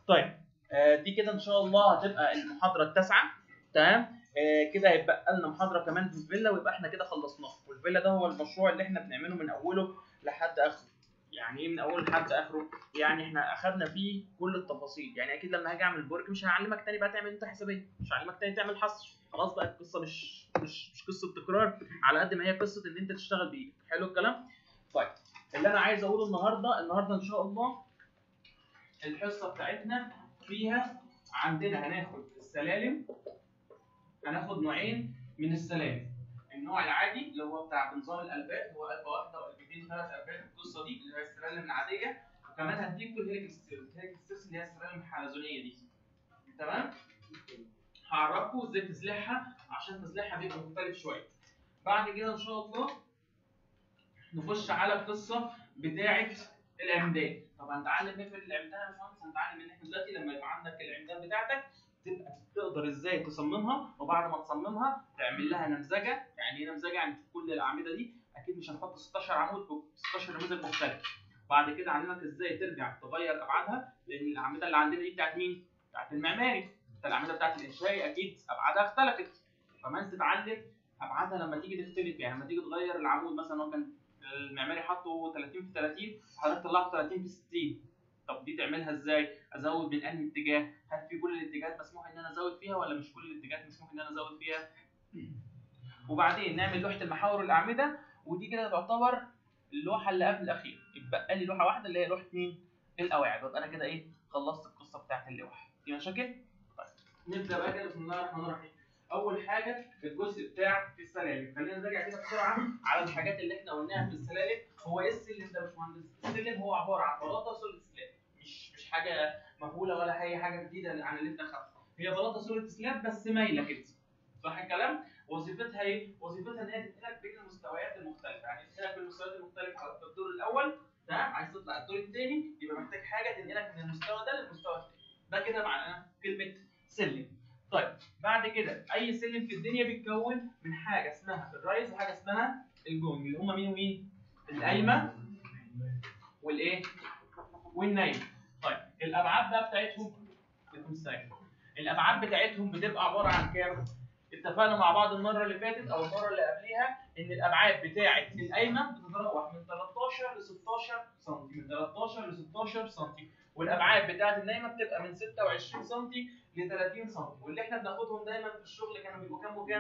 طيب آه دي كده ان شاء الله هتبقى المحاضره التاسعه تمام آه كده هيبقى لنا محاضره كمان في الفيلا ويبقى احنا كده خلصناه والفيلا ده هو المشروع اللي احنا بنعمله من اوله لحد اخره يعني ايه من اوله لحد اخره يعني احنا اخدنا فيه كل التفاصيل يعني اكيد لما هاجي اعمل برج مش هعلمك تاني بقى تعمل انت حسابيه مش هعلمك تاني تعمل حصر خلاص بقى القصه مش مش مش قصه تكرار على قد ما هي قصه ان انت تشتغل بايدك حلو الكلام طيب اللي انا عايز اقوله النهارده النهارده ان شاء الله الحصه بتاعتنا فيها عندنا هناخد السلالم هناخد نوعين من السلالم النوع العادي اللي هو بتاع بنظام الالباب هو قلبه واحده وقلبتين ثلاث الباب القصه دي اللي هي السلالم العاديه وكمان هديكوا الهيليك ستيرز الهيليك ستيرز اللي هي السلالم الحلزونيه دي تمام هعرفكم ازاي تسلحها عشان تسليحها بيبقى مختلف شويه بعد كده ان شاء الله نخش على القصه بتاعه العمدان طب هنتعلم ايه في العمدان يا باشمهندس هنتعلم ان احنا دلوقتي لما يبقى عندك العمدان بتاعتك تبقى تقدر ازاي تصممها وبعد ما تصممها تعمل لها نمذجه يعني ايه نمذجه يعني في كل الاعمده دي اكيد مش هنحط 16 عمود ب 16 نموذج مختلف بعد كده اعلمك ازاي ترجع تغير ابعادها لان الاعمده اللي عندنا دي بتاعت مين؟ بتاعت المعماري انت الاعمده بتاعت الانشائي اكيد ابعادها اختلفت كمان تتعلم ابعادها لما تيجي تختلف يعني لما تيجي تغير العمود مثلا هو كان المعماري حاطه 30 في 30 حضرتك طلعته 30 في 60 طب دي تعملها ازاي؟ ازود من انهي اتجاه؟ هل في كل الاتجاهات مسموح ان انا ازود فيها ولا مش كل الاتجاهات مسموح ان انا ازود فيها؟ وبعدين نعمل لوحه المحاور الاعمده ودي كده تعتبر اللوحه اللي قبل الاخيره يبقى لي لوحه واحده اللي هي لوحه مين؟ القواعد وابقى انا كده ايه؟ خلصت القصه بتاعت اللوحه في مشاكل؟ طيب نبدا بقى كده بسم الله الرحمن الرحيم اول حاجه الجزء بتاع السلالم خلينا نراجع كده بسرعه على الحاجات اللي احنا قلناها في السلالم هو ايه السلم ده يا باشمهندس؟ السلم هو عباره عن بلاطه سوليد سلاب مش مش حاجه مهوله ولا اي حاجه جديده عن اللي انت اخدته هي بلاطه سوليد سلاب بس مايله كده صح الكلام؟ وظيفتها ايه؟ وظيفتها ان هي تنقلك بين المستويات المختلفه يعني تنقلك بين المستويات المختلفه على الدور الاول تمام عايز تطلع الدور الثاني يبقى محتاج حاجه تنقلك من المستوى ده للمستوى الثاني ده كده معناه كلمه سلم طيب بعد كده اي سلم في الدنيا بيتكون من حاجه اسمها الرايز وحاجه اسمها الجونج اللي هم مين ومين؟ القايمه والايه؟ والنايم طيب الابعاد بقى بتاعتهم عليكم السلام الابعاد بتاعتهم بتبقى عباره عن كام؟ اتفقنا مع بعض المره اللي فاتت او المره اللي قبليها ان الابعاد بتاعه القايمه بتتراوح من 13 ل 16 سم من 13 ل 16 سم والابعاد بتاعه النايمه بتبقى من 26 سم ل 30 سم واللي احنا بناخدهم دايما في الشغل كانوا بيبقوا كام وكام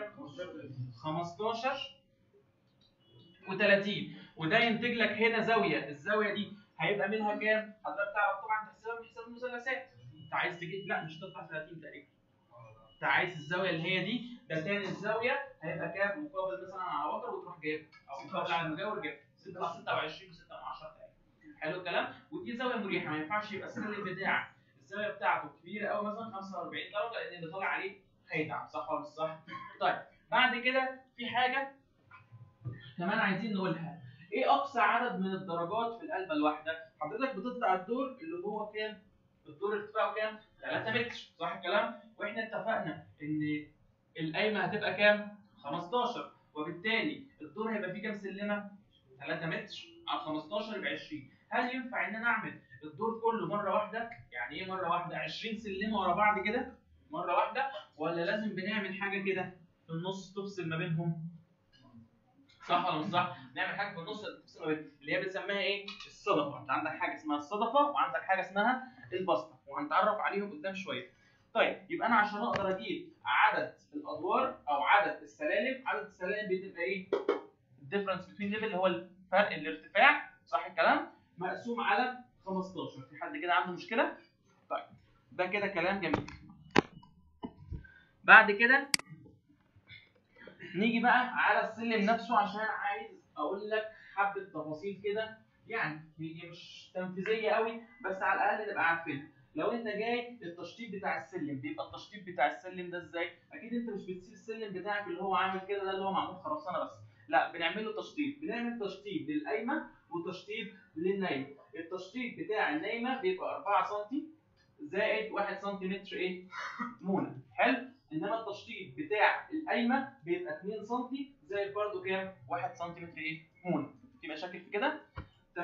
15 و30 وده ينتج لك هنا زاويه الزاويه دي هيبقى منها كام حضرتك تعرف طبعا تحسبها من حساب المثلثات انت عايز تجيب لا مش تطلع 30 تقريبا انت عايز الزاويه اللي هي دي ده تاني الزاويه هيبقى كام مقابل مثلا على وتر وتروح جايب او مقابل على المجاور جايب 26 و6 من 10 تقريبا حلو الكلام ودي زاويه مريحه ما ينفعش يبقى السلم بتاعك الزاويه بتاعته كبيره قوي مثلا 45 درجه لان اللي طالع عليه هيتعب صح ولا مش صح؟ طيب بعد كده في حاجه كمان عايزين نقولها ايه اقصى عدد من الدرجات في القلبه الواحده؟ حضرتك بتطلع الدور اللي هو كام؟ الدور ارتفاعه كام؟ 3 متر صح الكلام؟ واحنا اتفقنا ان القايمه هتبقى كام؟ 15 وبالتالي الدور هيبقى فيه كام سلمه؟ 3 متر على 15 يبقى 20 هل ينفع ان انا اعمل الدور كله مره واحده؟ يعني ايه مره واحده؟ 20 سلمه ورا بعض كده مره واحده ولا لازم بنعمل حاجه كده في النص تفصل ما بينهم؟ صح ولا مش صح؟ نعمل حاجه في النص تفصل ما بينهم اللي هي بنسميها ايه؟ الصدفه، انت عندك حاجه اسمها الصدفه وعندك حاجه اسمها البسطه وهنتعرف عليهم قدام شويه. طيب يبقى انا عشان اقدر اجيب عدد الادوار او عدد السلالم، عدد السلالم بتبقى ايه؟ الديفرنس بين ليفل اللي هو الفرق الارتفاع صح الكلام؟ مقسوم على 15 في حد كده عنده مشكله؟ طيب ده كده كلام جميل. بعد كده نيجي بقى على السلم نفسه عشان عايز اقول لك حبه تفاصيل كده يعني هي مش تنفيذيه قوي بس على الاقل نبقى عارفينها لو انت جاي التشطيب بتاع السلم بيبقى التشطيب بتاع السلم ده ازاي اكيد انت مش بتسيب السلم بتاعك اللي هو عامل كده ده اللي هو معمول خرسانه بس لا بنعمل له تشطيب بنعمل تشطيب للقايمه وتشطيب للنايمه التشطيب بتاع النايمه بيبقى 4 سم زائد 1 سم ايه مونه حلو انما التشطيب بتاع القايمه بيبقى 2 سم زائد برده كام 1 سم ايه مونه في مشاكل في كده تمام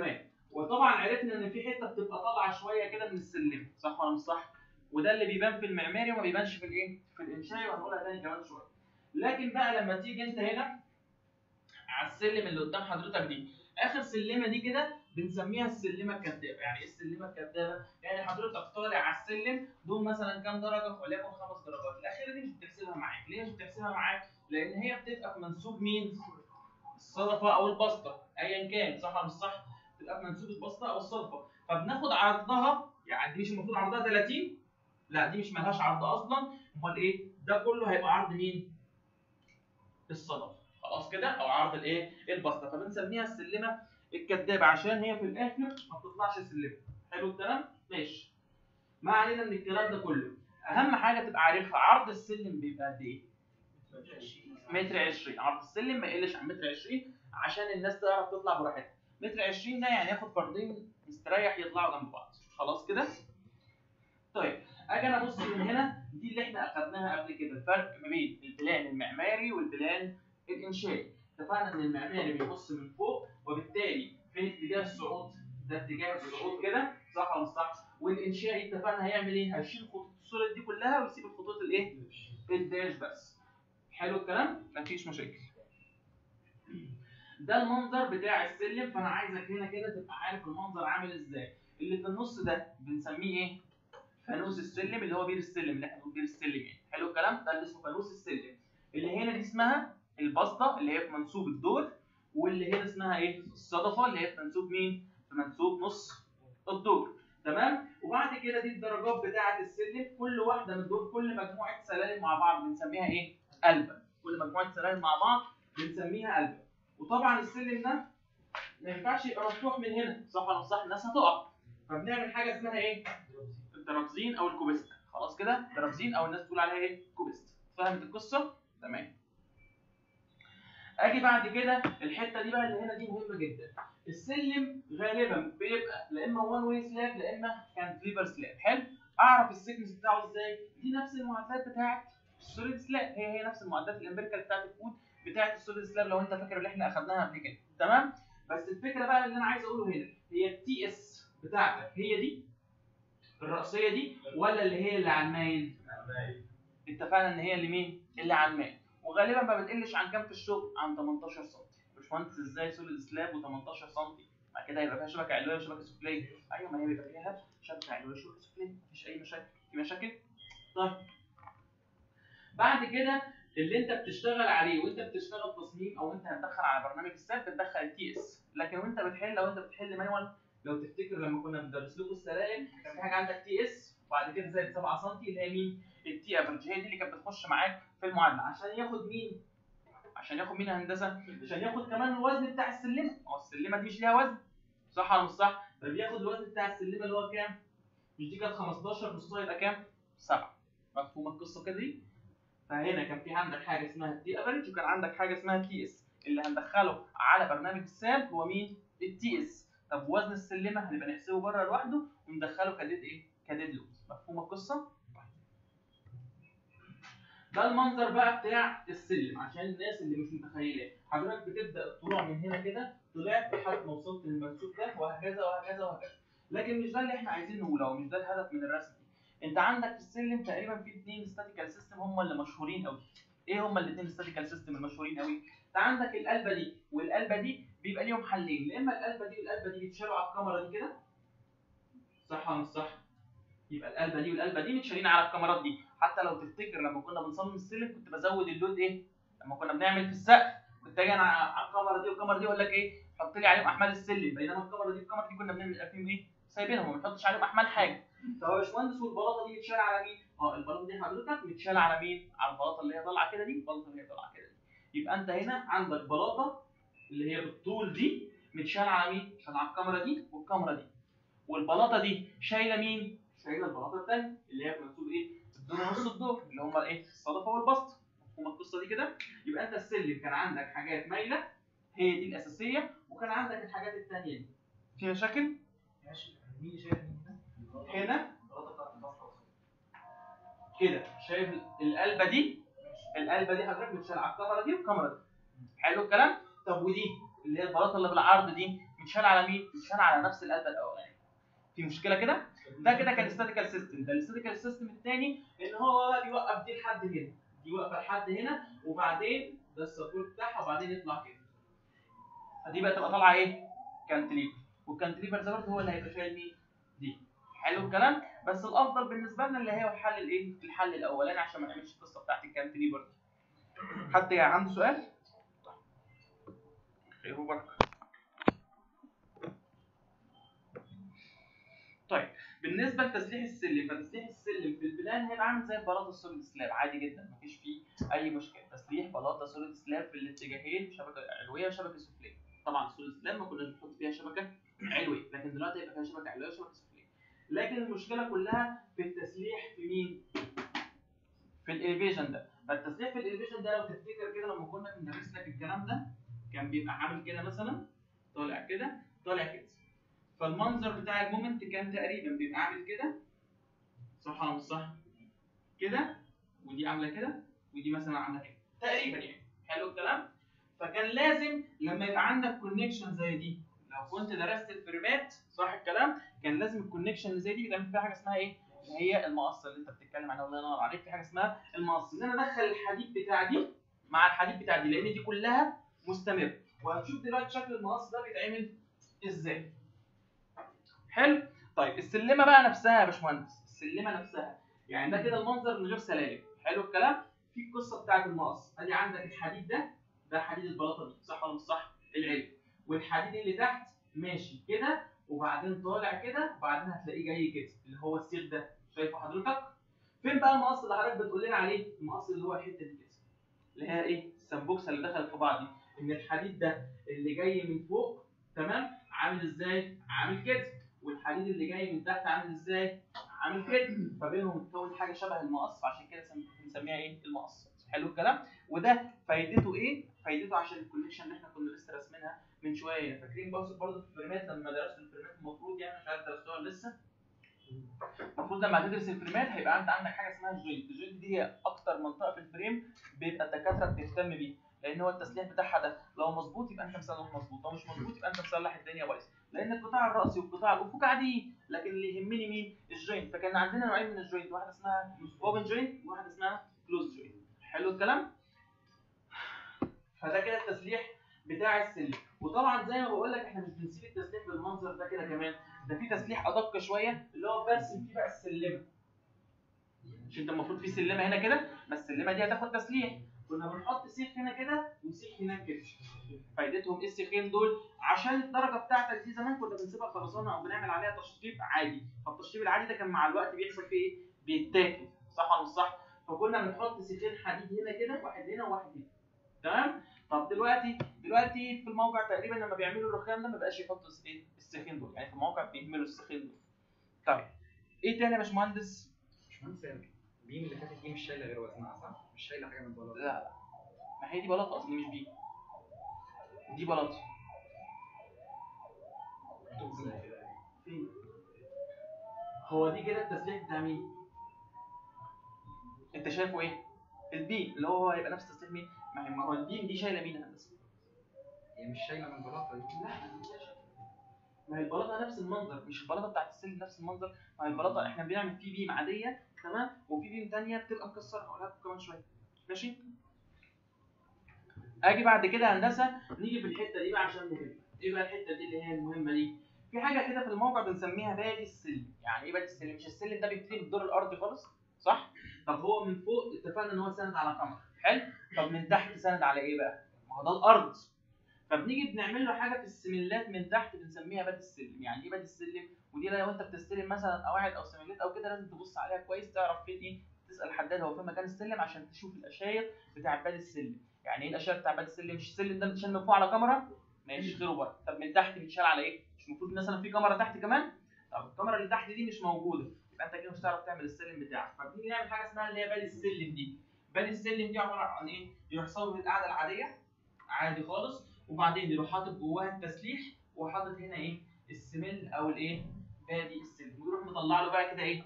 وطبعا عرفنا ان في حته بتبقى طالعه شويه كده من السلم صح ولا مش صح وده اللي بيبان في المعماري وما بيبانش في الايه في الانشائي وهنقولها تاني كمان شويه لكن بقى لما تيجي انت هنا على السلم اللي قدام حضرتك دي اخر سلمه دي كده بنسميها السلمه الكدابه يعني ايه السلمه الكدابه يعني حضرتك طالع على السلم دول مثلا كام درجه وليكن خمس درجات الاخيره دي مش بتحسبها معاك ليه مش بتحسبها معاك لان هي بتبقى في منسوب مين الصدفه او البسطه ايا كان صح ولا مش صح بتبقى في منسوب البسطه او الصدفه فبناخد عرضها يعني دي مش المفروض عرضها 30 لا دي مش ملهاش عرض اصلا امال ايه ده كله هيبقى عرض مين الصدفه خلاص كده او عرض الايه البسطه فبنسميها السلمه الكدابه عشان هي في الاخر ما بتطلعش سلمه حلو الكلام ماشي ما علينا من الكلام ده كله اهم حاجه تبقى عارفها عرض السلم بيبقى قد ايه متر 20 عرض السلم ما يقلش عن متر 20 عشان الناس تعرف تطلع براحتها متر 20 ده يعني ياخد فردين مستريح يطلعوا جنب بعض خلاص كده طيب اجي انا ابص من هنا دي اللي احنا اخدناها قبل كده الفرق ما بين البلان المعماري والبلان الانشائي اتفقنا ان المعماري بيبص من فوق وبالتالي في اتجاه الصعود ده اتجاه الصعود كده صح ولا مش صح والانشائي اتفقنا هيعمل ايه هيشيل خطوط الصوره دي كلها ويسيب الخطوط الايه الداش بس حلو الكلام مفيش مشاكل ده المنظر بتاع السلم فانا عايزك هنا كده تبقى عارف المنظر عامل ازاي اللي في النص ده بنسميه ايه فانوس السلم اللي هو بير السلم اللي احنا بنقول بير السلم يعني حلو الكلام ده اللي اسمه فانوس السلم اللي هنا دي اسمها البسطه اللي هي في منسوب الدور واللي هنا اسمها ايه الصدفه اللي هي في منسوب مين في منسوب نص الدور تمام وبعد كده دي الدرجات بتاعه السلم كل واحده من دول كل مجموعه سلالم مع بعض بنسميها ايه قلبه كل مجموعه سلالم مع بعض بنسميها قلبه وطبعا السلم ده ما ينفعش يبقى مفتوح من هنا صح ولا مش صح الناس هتقع فبنعمل حاجه اسمها ايه الدرابزين او الكوبيستا خلاص كده درابزين او الناس تقول عليها ايه كوبيستا فهمت القصه تمام اجي بعد كده الحته دي بقى اللي هنا دي مهمه جدا السلم غالبا بيبقى لا اما وان واي سلاب لا اما كانتليفر سلاب حلو اعرف السيكنس بتاعه ازاي دي نفس المعادلات بتاعه السوليد سلاب هي هي نفس المعادلات الامبيريكال بتاعه الكود بتاعه السوليد سلاب لو انت فاكر اللي احنا اخدناها قبل كده تمام بس الفكره بقى اللي انا عايز اقوله هنا هي التي اس بتاعتك هي دي الرأسية دي ولا اللي هي اللي على المايل؟ اتفقنا ان هي اللي مين؟ اللي على المايل وغالبا ما بتقلش عن كام في الشغل؟ عن 18 سم باشمهندس ازاي سوليد سلاب و18 سم بعد كده يبقى فيها شبكه علويه وشبكه سفليه ايوه ما هي بيبقى فيها شبكه علويه وشبكه سفليه مفيش اي مشاكل في مشاكل؟ طيب بعد كده اللي انت بتشتغل عليه وانت بتشتغل تصميم او انت هتدخل على برنامج الساب بتدخل التي اس لكن وانت بتحل لو انت بتحل مانوال لو تفتكر لما كنا بندرس لكم السلالم كان في حاجه عندك تي اس وبعد كده زائد 7 سم اللي هي مين؟ التي افرج هي دي اللي كانت بتخش معاك في المعادله عشان ياخد مين؟ عشان ياخد مين يا هندسه؟ عشان ياخد كمان الوزن بتاع السلمه، هو السلمه دي مش ليها وزن صح ولا مش صح؟ فبياخد الوزن بتاع السلمه اللي هو كام؟ مش دي كانت 15 نصها يبقى كام؟ 7 مفهوم القصه كده دي؟ فهنا كان في عندك حاجه اسمها التي افرج وكان عندك حاجه اسمها التي اس اللي هندخله على برنامج الساب هو مين؟ التي اس طب وزن السلمه هنبقى نحسبه بره لوحده وندخله كديد ايه؟ كديد لود مفهوم القصه؟ ده المنظر بقى بتاع السلم عشان الناس اللي مش متخيله حضرتك بتبدا الطلوع من هنا كده طلعت لحد ما وصلت للمنسوب ده وهكذا وهكذا وهكذا لكن مش ده اللي احنا عايزين نقوله او مش ده الهدف من الرسم دي انت عندك في السلم تقريبا في اثنين ستاتيكال سيستم هم اللي مشهورين قوي ايه هم الاثنين ستاتيكال سيستم المشهورين قوي انت عندك القلبه دي والقلبه دي بيبقى ليهم حلين يا اما القلبه دي والقلبه دي بيتشالوا على الكاميرا دي كده صح ولا مش صح يبقى القلبه دي والقلبه دي متشالين على الكاميرات دي حتى لو تفتكر لما كنا بنصمم السلم كنت بزود اللود ايه لما كنا بنعمل في السقف كنت اجي انا على الكاميرا دي والكاميرا دي اقول لك ايه حط لي عليهم احمال السلم بينما الكاميرا دي والكاميرا دي كنا بنعمل فيهم ايه سايبينهم ما بنحطش عليهم احمال حاجه طب يا باشمهندس والبلاطه دي متشاله على مين اه البلاطه دي حضرتك متشاله على مين على البلاطه اللي هي طالعه كده دي البلاطه اللي هي طالعه كده دي يبقى انت هنا عندك بلاطه اللي هي بالطول دي متشاله على مين متشاله على الكاميرا دي والكاميرا دي والبلاطه دي شايله مين شايله البلاطه الثانيه اللي هي في منسوب ايه الدور ونص الدور اللي هم الايه الصدفه والبسط مفهوم القصه دي كده يبقى انت السلم كان عندك حاجات مايله هي دي الاساسيه وكان عندك الحاجات الثانيه دي في مشاكل ماشي مين شايف مين هنا؟ هنا الغلطه بتاعت البصره كده شايف القلبه دي القلبه دي حضرتك متشال على الكاميرا دي والكاميرا دي حلو الكلام طب ودي اللي هي البلاطه اللي بالعرض دي متشال على مين؟ متشال على نفس القلبه الاولانيه في مشكله كده؟ ده كده كان ستاتيكال سيستم ده الستاتيكال سيستم الثاني ان هو بقى بيوقف دي لحد هنا دي واقفه لحد هنا وبعدين ده السبورت بتاعها وبعدين يطلع كده فدي بقى تبقى طالعه ايه؟ كانتليفر والكانتليفر ده برضه هو اللي هيبقى شايل مين؟ دي حلو الكلام بس الافضل بالنسبه لنا اللي هو الحل الايه؟ الحل الاولاني عشان ما نعملش القصه بتاعت الكانتليفر دي حد عنده سؤال؟ خير وبركه طيب بالنسبه لتسليح السلم فتسليح السلم في البلان هيبقى عامل زي بلاطه السوليد سلاب عادي جدا مفيش فيه اي مشكله تسليح بلاطه سوليد سلاب في الاتجاهين شبكه علويه وشبكه سفليه طبعا السوليد سلاب ما كناش بنحط فيها شبكه علويه لكن دلوقتي هيبقى فيها شبكه علويه وشبكه سفليه لكن المشكله كلها في التسليح في مين في الاليفيشن ده فالتسليح في الاليفيشن ده لو تفتكر كده لما كنا بندرس لك الكلام ده كان بيبقى عامل كده مثلا طالع كده طالع كده فالمنظر بتاع المومنت كان تقريبا بيبقى عامل كده صح ولا مش صح؟ كده ودي عامله كده ودي مثلا عامله كده تقريبا يعني حلو الكلام؟ فكان لازم لما يبقى عندك كونكشن زي دي لو كنت درست الفريمات صح الكلام كان لازم الكونكشن اللي زي دي بيبقى فيها حاجه اسمها ايه؟ اللي هي المقص اللي انت بتتكلم عنها الله ينور عليك في حاجه اسمها المقص ان انا ادخل الحديد بتاع دي مع الحديد بتاع دي لان دي كلها مستمره وهنشوف دلوقتي شكل المقص ده بيتعمل ازاي حلو طيب السلمه بقى نفسها يا باشمهندس السلمه نفسها يعني ده كده المنظر من غير سلالم حلو الكلام في القصه بتاعت المقص ادي عندك الحديد ده ده حديد البلاطه دي صح ولا مش صح العلم والحديد اللي تحت ماشي كده وبعدين طالع كده وبعدين هتلاقيه جاي كده اللي هو السيخ ده شايفه حضرتك فين بقى المقص اللي حضرتك بتقول لنا عليه المقص اللي هو الحته دي كده اللي هي ايه السمبوكسه اللي دخلت في بعض دي ان الحديد ده اللي جاي من فوق تمام عامل ازاي عامل كده والحديد اللي جاي من تحت عامل ازاي عامل كده فبينهم اتكون حاجه شبه المقص عشان كده سم- بنسميها ايه المقص حلو الكلام وده فايدته ايه فايدته عشان الكونكشن اللي احنا كنا لسه راسمينها من شويه فاكرين برضه برضه في الفريمات لما درسنا الفريمات المفروض يعني مش عارف درستوها ولا لسه المفروض لما هتدرس الفريمات هيبقى انت عندك حاجه اسمها الجوينت الجوينت دي هي اكتر منطقه في الفريم بيبقى الدكاتره بتهتم بيها لان هو التسليح بتاعها ده لو مظبوط يبقى انت مسلح مظبوط لو مش مظبوط يبقى انت مسلح الدنيا بايظه لان القطاع الراسي والقطاع الافقي عاديين لكن اللي يهمني مين الجوينت فكان عندنا نوعين من الجوينت واحده اسمها اوبن جوينت وواحده اسمها كلوز جوينت حلو الكلام فده كده التسليح بتاع السلم وطبعا زي ما بقول لك احنا مش بنسيب التسليح بالمنظر ده كده كمان ده في تسليح ادق شويه اللي هو برسم فيه بقى السلمه مش انت المفروض في سلمه هنا كده ما السلمه دي هتاخد تسليح كنا بنحط سيخ هنا كده وسيخ هناك كده فايدتهم ايه السيخين دول عشان الدرجه بتاعتك دي زمان كنا بنسيبها خرسانه او بنعمل عليها تشطيب عادي فالتشطيب العادي ده كان مع الوقت بيحصل فيه ايه بيتاكل صح ولا مش صح فكنا بنحط سيخين حديد هنا كده واحد هنا وواحد هنا تمام طب دلوقتي دلوقتي في الموقع تقريبا لما بيعملوا الرخام ده ما بقاش يحطوا الس- ايه السيخين دول يعني في الموقع بيهملوا السيخين دول طيب ايه تاني يا باشمهندس باشمهندس هي البيم اللي فاتت دي مش شايله غير وزنها صح؟ مش شايله حاجه من البلاط لا لا ما هي دي بلاطه اصلي مش بي دي بلاطه فين هو دي كده التسليح بتاع مين انت شايفه ايه البيم اللي هو هيبقى نفس تسليح مين ما هي ما هو البيم دي شايله مين يا هندسه هي مش شايله من البلاطه دي لا ما فيهاش. ما هي البلاطه نفس المنظر مش البلاطه بتاعت السلم نفس المنظر ما هي البلاطه احنا بنعمل فيه بيم عاديه تمام وفي بيم تانية بتبقى مكسره هقولها لكم كمان شويه ماشي اجي بعد كده يا هندسه نيجي في الحته دي بقى عشان مهمه ايه بقى الحته دي اللي هي المهمه دي في حاجه كده في الموقع بنسميها بادي السلم يعني ايه بادي السلم مش السلم ده بيبتدي بالدور الارضي خالص صح طب هو من فوق اتفقنا ان هو ساند على كاميرا حلو طب من تحت ساند على ايه بقى ما هو ده الارض فبنيجي بنعمل له حاجه في السملات من تحت بنسميها بادي السلم يعني ايه بادي السلم ودي لو انت بتستلم مثلا قواعد او سملات او كده لازم تبص عليها كويس تعرف فين ايه تسال الحداد هو فين مكان السلم عشان تشوف الاشاير بتاع بادي السلم يعني ايه الاشاير بتاع بادي السلم مش السلم ده بيتشال من فوق على كاميرا ماشي خيره بره طب من تحت بيتشال على ايه مش المفروض مثلا في كاميرا تحت كمان طب الكاميرا اللي تحت دي مش موجوده يبقى انت كده مش هتعرف تعمل السلم بتاعك فبنيجي نعمل حاجه اسمها اللي هي بادي السلم دي بادي السلم دي عباره عن ايه يروح صوب القعده العاديه عادي خالص وبعدين يروح حاطط جواها التسليح وحاطط هنا ايه السمل او الايه بادي السلم ويروح مطلع له بقى كده ايه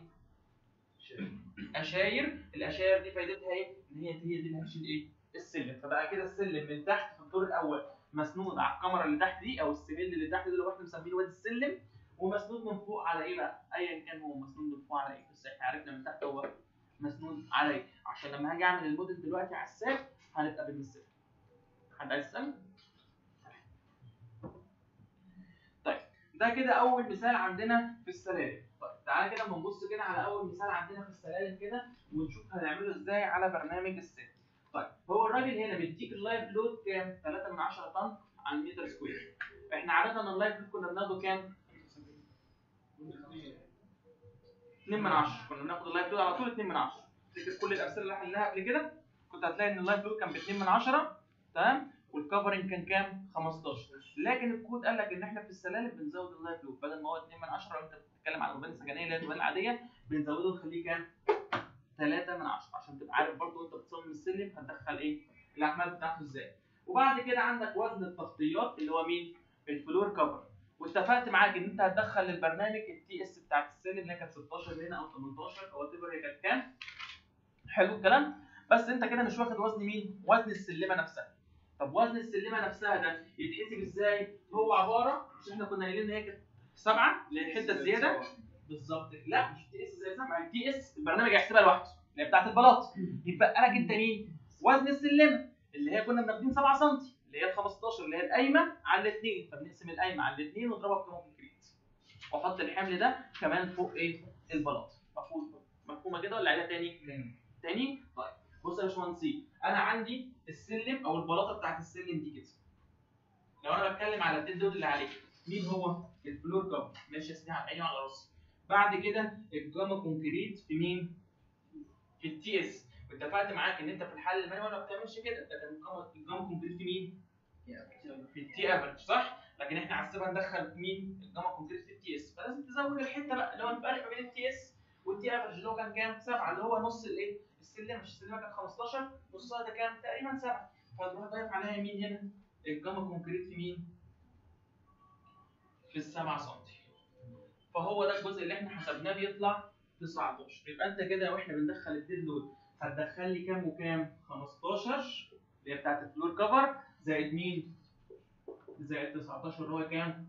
اشاير الاشاير دي فايدتها ايه ان هي هي دي اللي هتشيل ايه السلم فبقى كده السلم من تحت في الدور الاول مسنود على الكاميرا اللي تحت دي او السميل اللي تحت دي اللي هو احنا مسمينه وادي السلم ومسنود من فوق على ايه بقى؟ ايا كان هو مسنود من فوق على ايه بس احنا عرفنا من تحت هو مسنود على ايه عشان لما هاجي اعمل الموديل دلوقتي على الساب هنبقى بنمثلها حد عايز يسال؟ طيب ده كده اول مثال عندنا في السلالم طيب تعالى كده اما نبص كده على اول مثال عندنا في السلالم كده ونشوف هنعمله ازاي على برنامج الساب طيب هو الراجل هنا بيديك اللايف لود كام 3 من 10 طن على المتر سكوير احنا عاده اللايف لود كنا بناخده كام 2 من 10 كنا بناخد اللايف لود على طول 2 من 10 تفتكر كل الامثله اللي حلناها قبل كده كنت هتلاقي ان اللايف لود كان ب 2 من 10 تمام والكفرنج كان كام 15 لكن الكود قال لك ان احنا في السلالم بنزود اللايف لود بدل ما هو 2 من 10 لو انت بتتكلم عن المباني السكنيه اللي هي المباني العاديه بنزوده نخليه كام 3 من 10 عشان تبقى عارف برضه وانت بتصمم السلم هتدخل ايه الاحمال بتاعته ازاي وبعد كده عندك وزن التغطيات اللي هو مين الفلور كفر واتفقت معاك ان انت هتدخل للبرنامج التي اس بتاعت السلم اللي هي كانت 16 هنا او 18 او وات هي كانت كام حلو الكلام بس انت كده مش واخد وزن مين وزن السلمه نفسها طب وزن السلمه نفسها ده يتحسب ازاي هو عباره مش احنا كنا قايلين ان هي كانت سبعه اللي هي الحته الزياده بالظبط لا مش تي اس زي سبعه التي اس البرنامج هيحسبها لوحده اللي هي بتاعت البلاط يبقى لك انت مين وزن السلمه اللي هي كنا بناخدين 7 سم اللي هي ال 15 اللي هي القايمه على الاثنين فبنقسم القايمه على الاثنين ونضربها بكام كونكريت واحط الحمل ده كمان فوق ايه البلاط مفهوم مفهومه كده ولا عيدها تاني تاني طيب بص يا باشمهندسين انا عندي السلم او البلاطه بتاعت السلم دي كده لو انا بتكلم على الديد دول اللي عليه مين هو الفلور كفر ماشي يا سيدي على عيني وعلى راسي بعد كده الجاما كونكريت في مين في التي اس واتفقت معاك ان انت في الحل المانيوال ما بتعملش كده انت كان الجاما الجاما كونكريت في مين في التي افرج صح لكن احنا عايزين ندخل مين الجاما كونكريت في التي اس فلازم تزود الحته بقى اللي هو الفرق ما بين التي اس والتي افرج اللي هو كان كام 7 اللي هو نص الايه السلم مش السلمه كانت 15 نصها ده كام تقريبا 7 فتروح ضايف عليها مين هنا الجاما كونكريت في مين في ال 7 سم فهو ده الجزء اللي احنا حسبناه بيطلع 19 يبقى انت كده واحنا بندخل الديد لود هتدخل لي كام وكام 15 اللي هي بتاعت الفلور كفر زائد مين زائد 19 اللي هو كام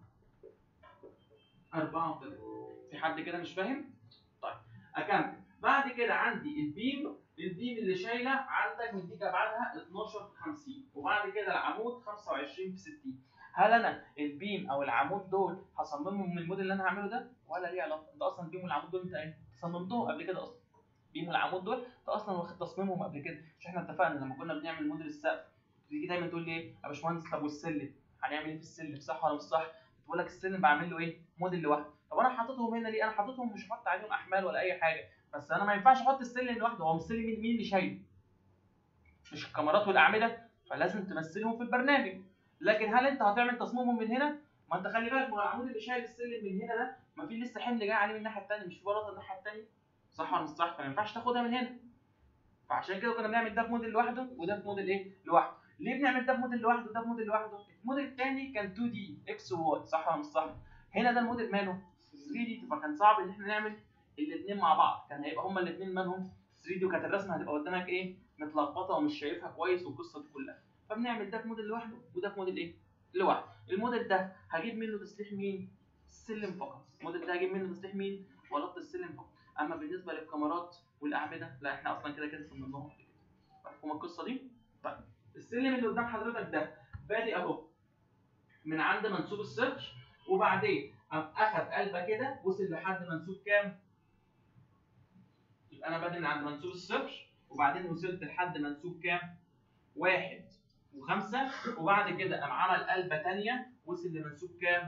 34 في حد كده مش فاهم طيب اكمل بعد كده عندي البيم البيم اللي شايله عندك مديك ابعادها 12 في 50 وبعد كده العمود 25 في 60 هل انا البيم او العمود دول هصممهم من الموديل اللي انا هعمله ده ولا ليه علاقه انت اصلا البيم والعمود دول انت ايه صممتهم قبل كده اصلا البيم والعمود دول انت اصلا واخد تصميمهم قبل كده مش احنا اتفقنا لما كنا بنعمل موديل السقف تيجي دايما تقول لي ايه يا باشمهندس طب والسلم هنعمل ايه في السلم صح ولا مش صح بقول لك السلم بعمل له ايه موديل لوحده طب انا حاططهم هنا ليه انا حاططهم مش هحط عليهم احمال ولا اي حاجه بس انا ما ينفعش احط السلم لوحده هو السلم مين مين اللي شايله مش الكاميرات والاعمده فلازم تمثلهم في البرنامج لكن هل انت هتعمل تصميمهم من هنا ما انت خلي بالك ما هو العمود اللي شايل السلم من هنا ده ما في لسه حمل جاي عليه من الناحيه الثانيه مش في بلاطه الناحيه الثانيه صح ولا مش صح فما ينفعش تاخدها من هنا فعشان كده كنا بنعمل ده في موديل لوحده وده في موديل ايه لوحده ليه بنعمل ده في موديل لوحده وده في موديل لوحده الموديل الثاني كان 2 دي اكس وواي صح ولا مش صح هنا ده الموديل ماله 3 دي فكان صعب ان احنا نعمل الاثنين مع بعض كان هيبقى هما الاثنين مالهم 3 دي وكانت الرسمه هتبقى قدامك ايه متلخبطه ومش شايفها كويس والقصه دي كلها فبنعمل ده في موديل لوحده وده في موديل ايه لوحده الموديل ده هجيب منه تسليح مين السلم فقط الموديل ده هجيب منه تسليح مين بلاطه السلم فقط اما بالنسبه للكاميرات والاعمده لا احنا اصلا كده كده صممناهم قبل كده مفهوم القصه دي طيب السلم اللي قدام حضرتك ده بادئ اهو من عند منسوب الصفر وبعدين قام اخد قلبه كده وصل لحد منسوب كام يبقى انا بادئ من عند منسوب الصفر وبعدين وصلت لحد منسوب كام واحد وخمسة وبعد كده قام عمل قلبة تانية وصل لمنسوب كام؟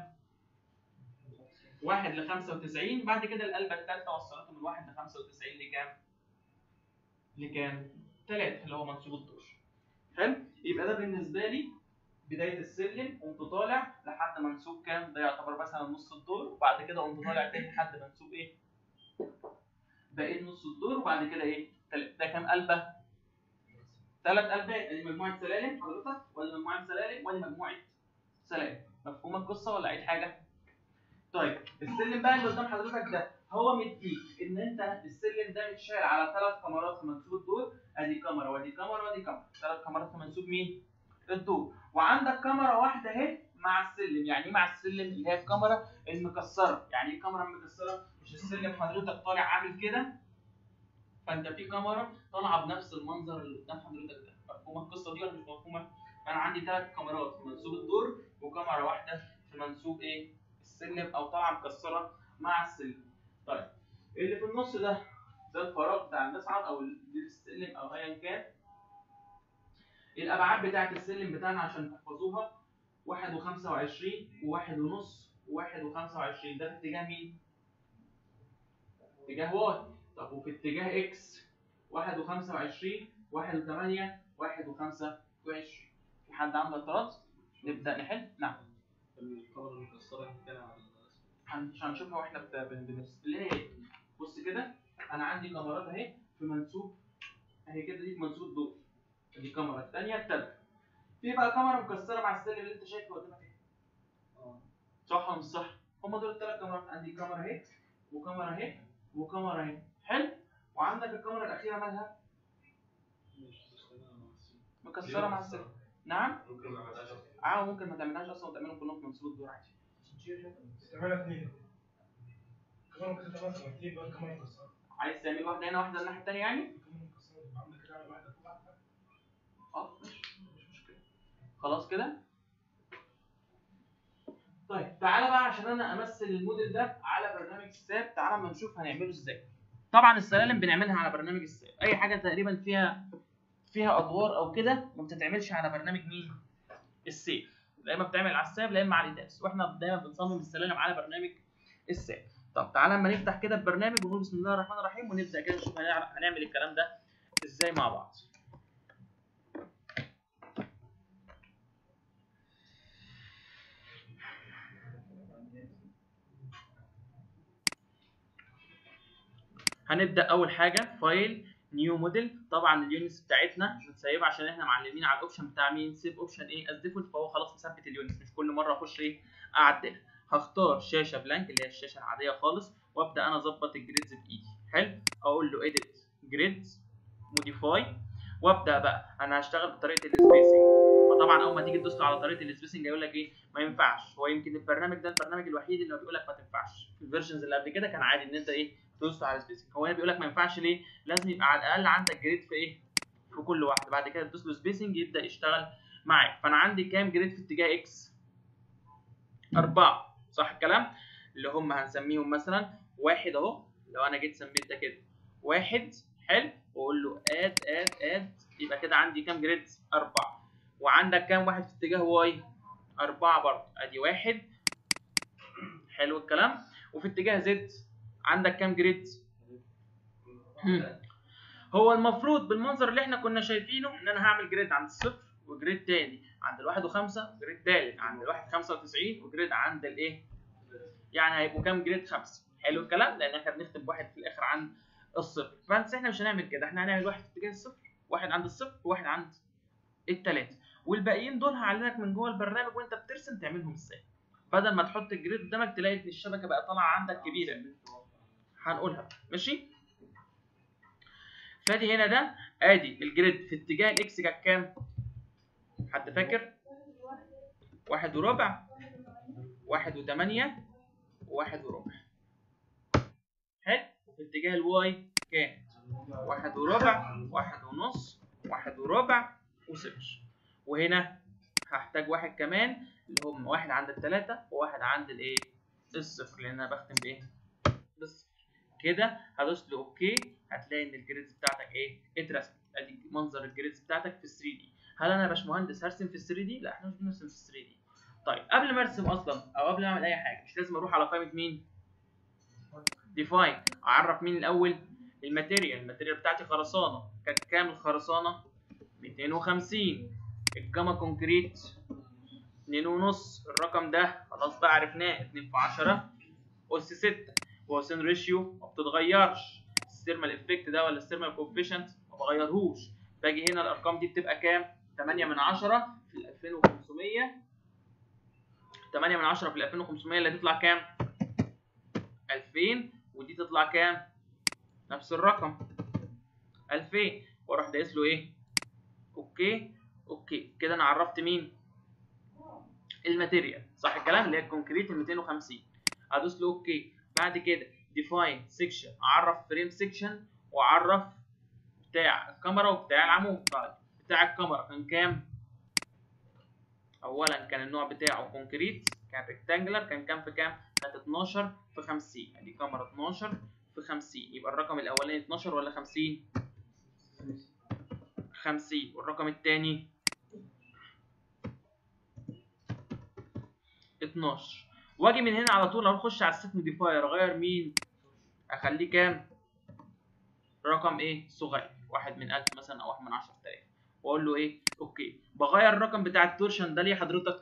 واحد لخمسة وتسعين بعد كده القلبة التالتة وصلته من واحد لخمسة وتسعين لكام؟ لكام؟ تلاتة اللي هو منسوب الدور. حلو؟ يبقى ده بالنسبة لي بداية السلم قمت طالع لحد منسوب كام؟ ده يعتبر مثلا نص الدور وبعد كده قمت طالع تاني لحد منسوب ايه؟ باقي نص الدور وبعد كده ايه؟ تلاتة. ده كام قلبة؟ ثلاث قلبات ادي مجموعه سلالم حضرتك ولا مجموعه سلالم ولا مجموعه سلالم مفهوم القصه ولا عيد حاجه طيب السلم بقى اللي قدام حضرتك ده هو مديك ان انت السلم ده متشال على ثلاث كاميرات في منسوب الدور ادي كاميرا وادي كاميرا وادي كاميرا ثلاث كاميرات في منسوب مين الدور وعندك كاميرا واحده اهي مع السلم يعني ايه مع السلم اللي هي الكاميرا المكسره يعني ايه الكاميرا المكسره مش السلم حضرتك طالع عامل كده فانت في كاميرا طالعه بنفس المنظر اللي قدام حضرتك ده مفهومه القصه دي ولا مش مفهومه فانا عندي ثلاث كاميرات في منسوب الدور وكاميرا واحده في منسوب ايه السلم او طالعه مكسره مع السلم طيب اللي في النص ده ده الفراغ بتاع المصعد او دي السلم او ايا كان الابعاد بتاعه السلم بتاعنا عشان تحفظوها واحد وخمسة وعشرين وواحد ونص وواحد وخمسة وعشرين ده في اتجاه مين؟ اتجاه واي طب وفي اتجاه اكس واحد وخمسة وعشرين واحد وثمانية واحد وخمسة وعشرين في حد عنده اعتراض؟ نبدأ نحل؟ نعم الكاميرا المكسره كان على هن- هنشوفها واحنا بت- بن- بنرسم اللي هي ايه؟ بص كده انا عندي كاميرات اهي في منسوب اهي كده دي في منسوب دور دي كاميرا الثانيه الثالثه في بقى كاميرا مكسره مع السلم اللي انت شايفه قدامك اهي اه صح ولا مش صح؟ هم دول الثلاث كاميرات عندي كاميرا اهي وكاميرا اهي وكاميرا اهي حلو وعندك الكاميرا الاخيره مالها مش تشتغل مكسره مع السلم نعم ممكن ما عملتهاش اه ممكن ما تعملهاش اصلا وتعملهم كلهم في منسوب الدور عادي تعملها اثنين كمان ممكن تعملها مرتين بقى كمان مكسرة عايز تعمل واحده هنا واحده الناحيه الثانيه يعني كمان مكسرة تبقى عاملة كده على واحدة فوق واحدة اه ماشي مش مشكله خلاص كده طيب تعالى بقى عشان انا امثل الموديل ده على برنامج الساب تعالى اما نشوف هنعمله ازاي طبعا السلالم بنعملها على برنامج الساب اي حاجه تقريبا فيها فيها ادوار او كده ما بتتعملش على برنامج مين السيف لا اما بتعمل على الساب لا اما على الايداس واحنا دايما بنصمم السلالم على برنامج الساب طب تعالى اما نفتح كده البرنامج ونقول بسم الله الرحمن الرحيم ونبدا كده نشوف هنعرف- هنعمل الكلام ده ازاي مع بعض هنبدا اول حاجه فايل نيو موديل طبعا اليونتس بتاعتنا مش هنسيبها عشان احنا معلمين على الاوبشن بتاع مين سيف اوبشن ايه از ديفولت فهو خلاص مثبت اليونتس مش كل مره اخش ايه اعدلها هختار شاشه بلانك اللي هي الشاشه العاديه خالص وابدا انا اظبط الجريدز بايدي حلو اقول له edit جريدز موديفاي وابدا بقى انا هشتغل بطريقه السبيسنج فطبعا اول ما تيجي تدوس له على طريقه السبيسنج هيقول لك ايه ما ينفعش هو يمكن البرنامج ده البرنامج الوحيد اللي بيقول لك ما تنفعش في الفيرجنز اللي قبل كده كان عادي ان انت ايه تدوس على سبيسنج هو هنا بيقول لك ما ينفعش ليه لازم يبقى على الاقل عندك جريد في ايه في كل واحده بعد كده تدوس له سبيسنج يبدا يشتغل معاك فانا عندي كام جريد في اتجاه اكس أربعة صح الكلام اللي هم هنسميهم مثلا واحد اهو لو انا جيت سميت ده كده واحد حلو واقول له اد اد اد يبقى كده عندي كام جريد أربعة وعندك كام واحد في اتجاه واي أربعة برضه ادي واحد حلو الكلام وفي اتجاه زد عندك كام جريد هو المفروض بالمنظر اللي احنا كنا شايفينه ان انا هعمل جريد عند الصفر وجريد تاني عند الواحد وخمسة وجريد تالت عند الواحد خمسة وتسعين وجريد عند الايه يعني هيبقوا كام جريد خمسة حلو الكلام لان احنا بنكتب واحد في الاخر عند الصفر فبس احنا مش هنعمل كده احنا هنعمل واحد في اتجاه الصفر واحد عند الصفر وواحد عند التلاتة والباقيين دول هعلمك من جوه البرنامج وانت بترسم تعملهم ازاي بدل ما تحط الجريد قدامك تلاقي ان الشبكه بقى طالعه عندك كبيره هنقولها ماشي فادي هنا ده ادي الجريد في اتجاه الاكس كان كام حد فاكر واحد وربع واحد وثمانية وواحد وربع حلو وفي اتجاه الواي كان واحد وربع واحد ونص واحد وربع وصفر وهنا هحتاج واحد كمان اللي هم واحد عند التلاتة وواحد عند الايه الصفر لان انا بختم بايه بالصفر كده هدوس له اوكي هتلاقي ان الجريدز بتاعتك ايه اترسمت ادي منظر الجريدز بتاعتك في 3 دي هل انا يا باشمهندس هرسم في 3 دي لا احنا مش بنرسم في 3 دي طيب قبل ما ارسم اصلا او قبل ما اعمل اي حاجه مش لازم اروح على قائمه مين ديفاين اعرف مين الاول الماتيريال الماتيريال بتاعتي خرسانه كانت كام الخرسانه 250 الجاما كونكريت 2 ونص الرقم ده خلاص بقى عرفناه 2 في 10 اس 6 وسين ريشيو ما بتتغيرش الثيرمال افكت ده ولا الثيرمال كوفيشنت ما بغيرهوش باجي هنا الارقام دي بتبقى كام 8 من 10 في ال 2500 8 من 10 في ال 2500 اللي هتطلع كام 2000 ودي تطلع كام نفس الرقم 2000 واروح دايس له ايه اوكي اوكي كده انا عرفت مين الماتيريال صح الكلام اللي هي الكونكريت ال 250 ادوس له اوكي بعد كده ديفاين سيكشن اعرف فريم سيكشن واعرف بتاع الكاميرا وبتاع العمود طيب بتاع الكاميرا كان كام اولا كان النوع بتاعه كونكريت كان ريكتانجلر كان كام في كام كانت 12 في 50 ادي كاميرا 12 في 50 يبقى الرقم الاولاني 12 ولا 50 50 والرقم الثاني 12 واجي من هنا على طول اروح اخش على الست موديفاير اغير مين اخليه كام رقم ايه صغير واحد من 1000 مثلا او واحد من 10000 واقول له ايه اوكي بغير الرقم بتاع التورشن ده ليه حضرتك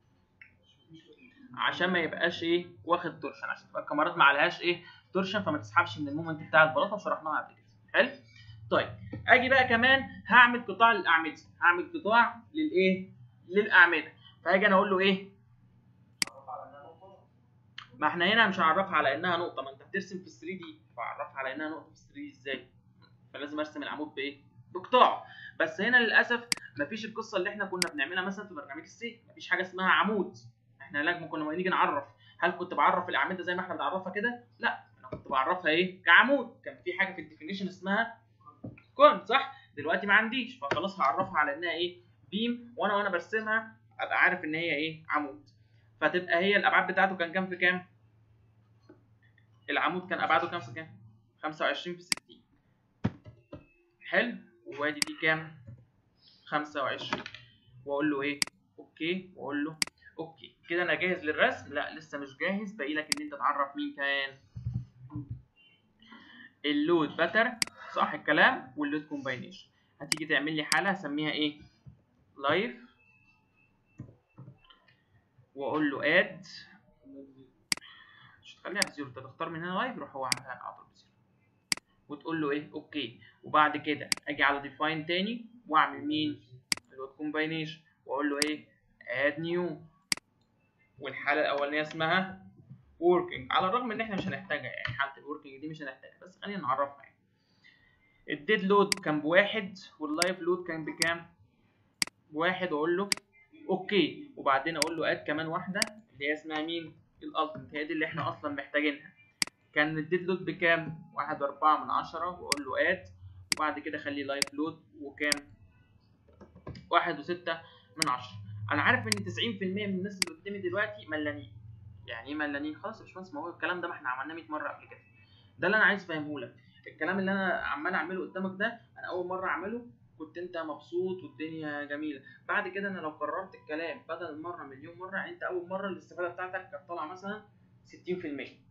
عشان ما يبقاش ايه واخد تورشن عشان تبقى الكاميرات ما عليهاش ايه تورشن فما تسحبش من المومنت بتاع البلاطه وشرحناها قبل كده حلو طيب اجي بقى كمان هعمل قطاع للاعمده هعمل قطاع للايه للاعمده فاجي انا اقول له ايه ما احنا هنا مش هنعرفها على انها نقطه ما انت بترسم في 3 دي فاعرفها على انها نقطه في 3 دي ازاي فلازم ارسم العمود بايه بقطاع بس هنا للاسف مفيش القصه اللي احنا كنا بنعملها مثلا في برنامج السي مفيش حاجه اسمها عمود احنا لما كنا نيجي نعرف هل كنت بعرف الاعمده زي ما احنا بنعرفها كده لا انا كنت بعرفها ايه كعمود كان في حاجه في الديفينيشن اسمها كون صح دلوقتي ما عنديش فخلاص هعرفها على انها ايه بيم وانا وانا برسمها ابقى عارف ان هي ايه عمود فتبقى هي الابعاد بتاعته كان كام في كام العمود كان ابعاده كام في كام 25 في 60 حلو وادي دي كام 25 واقول له ايه اوكي واقول له اوكي كده انا جاهز للرسم لا لسه مش جاهز باقي لك ان انت تعرف مين كمان اللود باتر صح الكلام واللود كومباينيشن هتيجي تعمل لي حاله هسميها ايه لايف واقول له اد مش تخليها بزيرو انت تختار من هنا لايف يروح هو عاملها لك على طول بزيرو وتقول له ايه اوكي وبعد كده اجي على ديفاين تاني واعمل مين اللود كومباينيشن واقول له ايه اد نيو والحاله الاولانيه اسمها working على الرغم ان احنا مش هنحتاجها يعني حاله الوركينج دي مش هنحتاجها بس خلينا نعرفها يعني الديد لود كان بواحد واللايف لود كان بكام بواحد واقول له اوكي وبعدين اقول له اد كمان واحده اللي هي اسمها مين الالتيميت هي دي اللي احنا اصلا محتاجينها كان الديد لود بكام واحد واربعة من عشرة واقول له اد وبعد كده خلي لايف لود وكام واحد وستة من عشرة انا عارف ان 90% من الناس اللي قدامي دلوقتي ملانين يعني ايه ملانين خلاص يا باشمهندس ما هو الكلام ده ما احنا عملناه 100 مره قبل كده ده اللي انا عايز افهمه لك الكلام اللي انا عمال اعمله قدامك ده انا اول مره اعمله كنت انت مبسوط والدنيا جميله بعد كده انا لو كررت الكلام بدل المره مليون مره يعني انت اول مره الاستفاده بتاعتك كانت طالعه مثلا 60%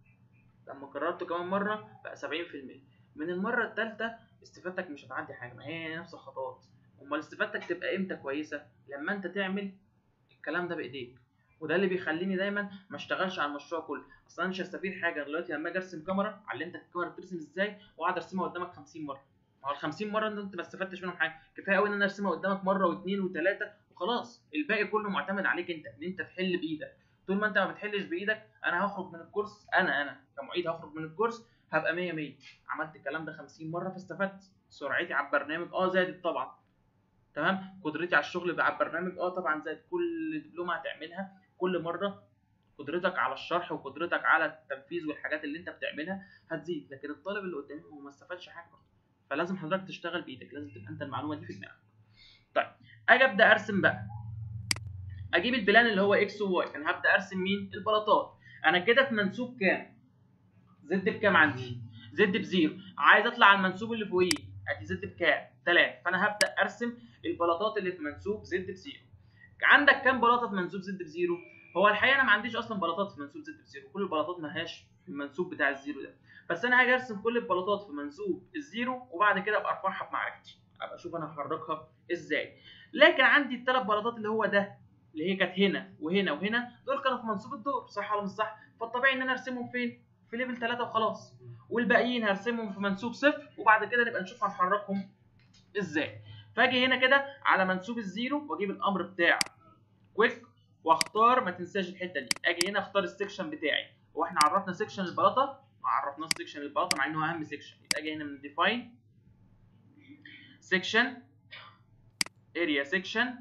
لما كررته كمان مره بقى 70% من المره الثالثه استفادتك مش هتعدي حاجه ما هي نفس الخطوات امال استفادتك تبقى امتى كويسه لما انت تعمل الكلام ده بايديك وده اللي بيخليني دايما ما اشتغلش على المشروع كله اصل انا مش هستفيد حاجه دلوقتي لما اجي ارسم كاميرا علمتك الكاميرا بترسم ازاي واقعد ارسمها قدامك 50 مره ما هو ال 50 مره انت انت ما استفدتش منهم حاجه كفايه قوي ان انا ارسمها قدامك مره واثنين وثلاثه وخلاص الباقي كله معتمد عليك انت ان انت تحل بايدك طول ما انت ما بتحلش بايدك انا هخرج من الكورس انا انا كمعيد هخرج من الكورس هبقى 100 100 عملت الكلام ده 50 مره فاستفدت سرعتي على البرنامج اه زادت طبعا تمام قدرتي على الشغل على البرنامج اه طبعا زادت كل دبلومه هتعملها كل مره قدرتك على الشرح وقدرتك على التنفيذ والحاجات اللي انت بتعملها هتزيد لكن الطالب اللي قدامي هو ما استفادش حاجه برضه فلازم حضرتك تشتغل بايدك لازم تبقى انت المعلومه دي في دماغك طيب اجي ابدا ارسم بقى اجيب البلان اللي هو اكس وواي انا هبدا ارسم مين البلاطات انا كده في منسوب كام زد بكام عندي زد بزيرو عايز اطلع على المنسوب اللي فوقيه ادي زد بكام 3 فانا هبدا ارسم البلاطات اللي في منسوب زد بزيرو عندك كام بلاطه في منسوب زد بزيرو هو الحقيقه انا ما عنديش اصلا بلاطات في منسوب زد بزيرو كل البلاطات ما هياش في المنسوب بتاع الزيرو ده بس انا هاجي ارسم كل البلاطات في منسوب الزيرو وبعد كده ابقى ارفعها بمعرفتي ابقى اشوف انا هحركها ازاي لكن عندي الثلاث بلاطات اللي هو ده اللي هي كانت هنا وهنا وهنا دول كانوا في منسوب الدور صح ولا مش صح فالطبيعي ان انا ارسمهم فين في ليفل 3 وخلاص والباقيين هرسمهم في منسوب صفر وبعد كده نبقى نشوف هنحركهم ازاي فاجي هنا كده على منسوب الزيرو واجيب الامر بتاع كويك واختار ما تنساش الحته دي اجي هنا اختار السكشن بتاعي واحنا عرفنا سكشن البلاطه ما عرفناش سكشن البلاطه مع انه اهم سكشن يبقى اجي هنا من ديفاين سكشن اريا سيكشن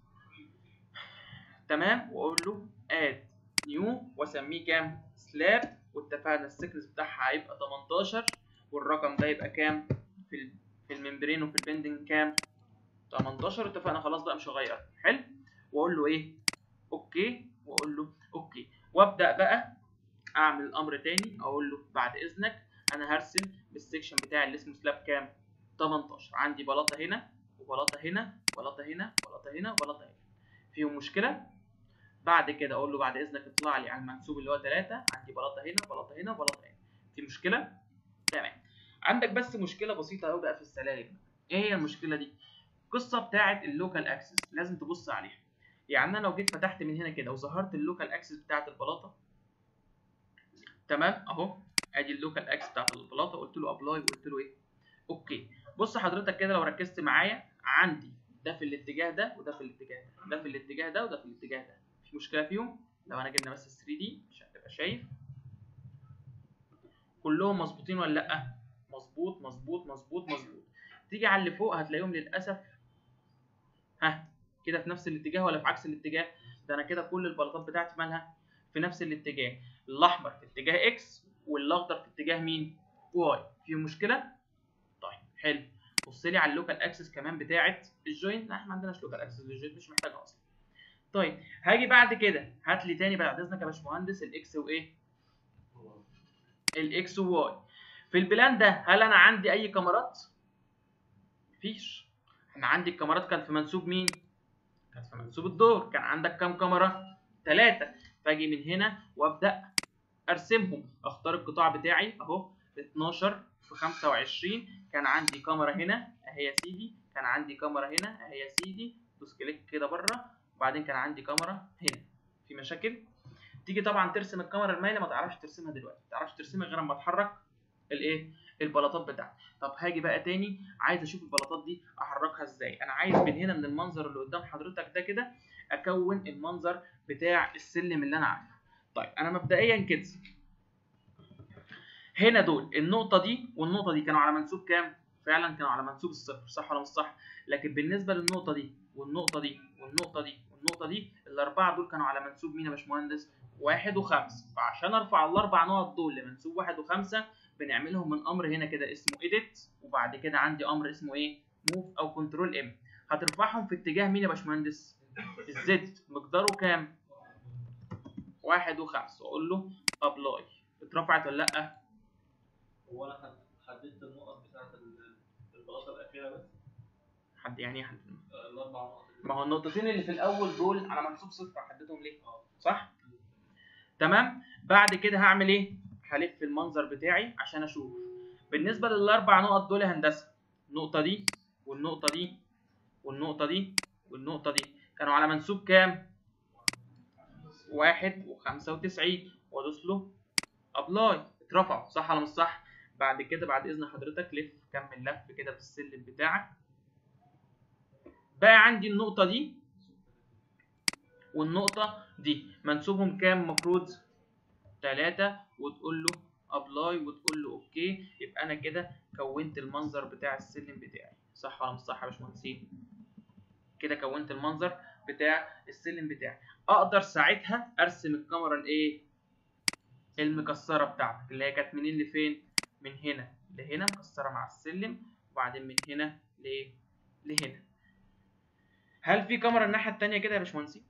تمام واقول له اد نيو واسميه كام سلاب واتفقنا السكنس بتاعها هيبقى 18 والرقم ده يبقى كام في ال- في الممبرين وفي البندنج كام 18 اتفقنا خلاص بقى مش هغير حلو واقول له ايه اوكي واقول له اوكي وابدا بقى اعمل الامر تاني اقول له بعد اذنك انا هرسم بالسكشن بتاعي اللي اسمه سلاب كام 18 عندي بلاطه هنا وبلاطه هنا وبلاطه هنا وبلاطه هنا وبلاطه هنا فيهم مشكله بعد كده اقول له بعد اذنك اطلع لي على المنسوب اللي هو 3 عندي بلاطه هنا وبلاطه هنا وبلاطه هنا في مشكله تمام عندك بس مشكله بسيطه قوي بقى في السلالم ايه هي المشكله دي القصه بتاعه اللوكال اكسس لازم تبص عليها يعني انا لو جيت فتحت من هنا كده وظهرت اللوكال اكسس بتاعه البلاطه تمام اهو ادي اللوكال اكسس بتاعه البلاطه قلت له ابلاي وقلت له ايه اوكي بص حضرتك كده لو ركزت معايا عندي ده في الاتجاه ده وده في الاتجاه ده ده في الاتجاه ده وده في الاتجاه ده في مشكله فيهم لو انا جبنا بس ال 3 دي عشان تبقى شايف كلهم مظبوطين ولا لا مظبوط مظبوط مظبوط مظبوط تيجي على اللي فوق هتلاقيهم للاسف ها كده في نفس الاتجاه ولا في عكس الاتجاه ده انا كده كل البلاطات بتاعتي مالها في نفس الاتجاه الاحمر في اتجاه اكس والاخضر في اتجاه مين واي فيهم مشكله طيب حلو بص لي على اللوكال اكسس كمان بتاعه الجوينت لا احنا ما عندناش لوكال اكسس للجوينت مش محتاجها اصلا طيب هاجي بعد كده هات لي تاني بعد اذنك يا باشمهندس الاكس وايه الاكس وواي في البلان ده هل انا عندي اي كاميرات مفيش انا عندي الكاميرات كانت في منسوب مين كانت في منسوب الدور كان عندك كام كاميرا ثلاثة فاجي من هنا وابدا ارسمهم اختار القطاع بتاعي اهو 12 في 25 كان عندي كاميرا هنا اهي يا سيدي كان عندي كاميرا هنا اهي يا سيدي دوس كليك كده بره وبعدين كان عندي كاميرا هنا في مشاكل تيجي طبعا ترسم الكاميرا المايله ما تعرفش ترسمها دلوقتي ما تعرفش ترسمها غير اما تحرك الايه البلاطات بتاعتي طب هاجي بقى تاني عايز اشوف البلاطات دي احركها ازاي انا عايز من هنا من المنظر اللي قدام حضرتك ده كده اكون المنظر بتاع السلم اللي انا عارفه طيب انا مبدئيا كده هنا دول النقطه دي والنقطه دي كانوا على منسوب كام فعلا كانوا على منسوب الصفر صح ولا مش صح لكن بالنسبه للنقطه دي والنقطه دي والنقطه دي والنقطه دي الاربعه دول كانوا على منسوب مين يا باشمهندس واحد وخمسة فعشان ارفع الاربع نقط دول لمنسوب واحد وخمسة بنعملهم من امر هنا كده اسمه edit وبعد كده عندي امر اسمه ايه move او كنترول ام هترفعهم في اتجاه مين يا باشمهندس الزد مقداره كام واحد وخمسة واقول له ابلاي اترفعت ولا لا هو انا حد- حددت النقط بتاعت ال- البلاطه الاخيره بس حد يعني حد آه، الاربع نقط ما هو النقطتين اللي في الاول دول على منسوب صفر حددهم ليه صح تمام بعد كده هعمل ايه هلف المنظر بتاعي عشان اشوف بالنسبه للاربع نقط دول يا هندسه النقطه دي والنقطه دي والنقطه دي والنقطه دي كانوا على منسوب كام واحد وخمسة وتسعين وادوس له ابلاي اترفعوا صح ولا مش صح بعد كده بعد اذن حضرتك لف كمل لف كده في السلم بتاعك بقى عندي النقطه دي والنقطه دي منسوبهم كام المفروض تلاتة وتقول له ابلاي وتقول له اوكي يبقى انا كده كونت المنظر بتاع السلم بتاعي صح ولا مش صح يا باشمهندسين كده كونت المنظر بتاع السلم بتاعي اقدر ساعتها ارسم الكاميرا الايه المكسره بتاعتك اللي هي كانت منين لفين من هنا لهنا مكسره مع السلم وبعدين من هنا لايه لهنا هل في كاميرا الناحيه التانية كده يا باشمهندسين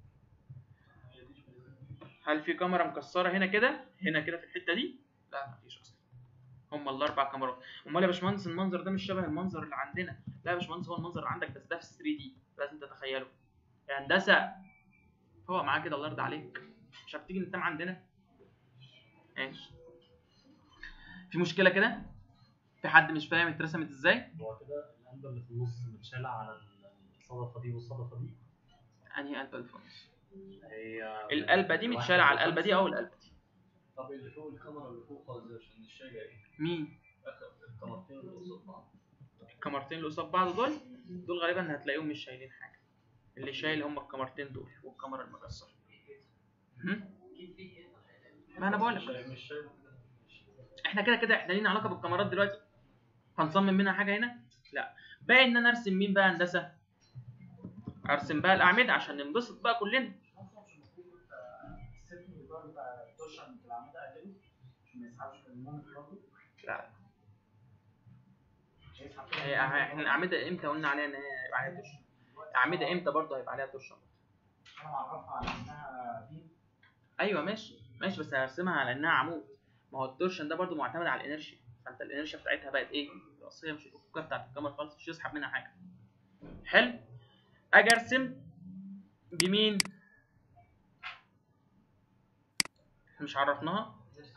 هل في كاميرا مكسره هنا كده هنا كده في الحته دي لا مفيش اصلا هما الاربع كاميرات امال يا باشمهندس المنظر ده مش شبه المنظر اللي عندنا لا يا باشمهندس هو المنظر اللي عندك بس ده في 3 دي لازم تتخيله يا هندسه هو معاه كده الله يرضى عليك مش هتيجي نتنام عندنا ماشي في مشكله كده في حد مش فاهم اترسمت ازاي هو كده القلبه اللي في النص متشالة على الصدفة دي والصدفة دي انهي قلبه اللي في النص هي القلبه دي متشاله على القلبه دي او القلبه دي طب اللي فوق الكاميرا اللي فوق خالص دي عشان مش شايله ايه مين آخر الكاميرتين اللي قصاد بعض الكاميرتين اللي قصاد بعض دول دول غالبا هتلاقيهم مش شايلين حاجه اللي شايل هم الكاميرتين دول والكاميرا المكسره هم؟ ما انا بقول مش لك شايل- مش شايل احنا كده كده احنا لينا علاقه بالكاميرات دلوقتي هنصمم منها حاجه هنا لا باقي ان انا ارسم مين بقى هندسه ارسم بقى الاعمده عشان ننبسط بقى كلنا اصلا مش المفروض السيركل الجار بتاع الدوشن في الاعمده اقلله عشان ما يسحبش من المومنت برضه لا مش هيسحب هي احنا الاعمده امتى قلنا عليها ان هي هيبقى عليها تورشن اعمده امتى برضه هيبقى عليها تورشن انا معرفها على انها بي ايوه ماشي ماشي بس هرسمها على انها عمود ما هو التورشن ده برضه معتمد على الانرشيا فانت الانرشيا بتاعتها بقت ايه الاصليه مش الافقيه بتاعت الكاميرا خالص مش يسحب منها حاجه حلو اجي ارسم بمين مش عرفناها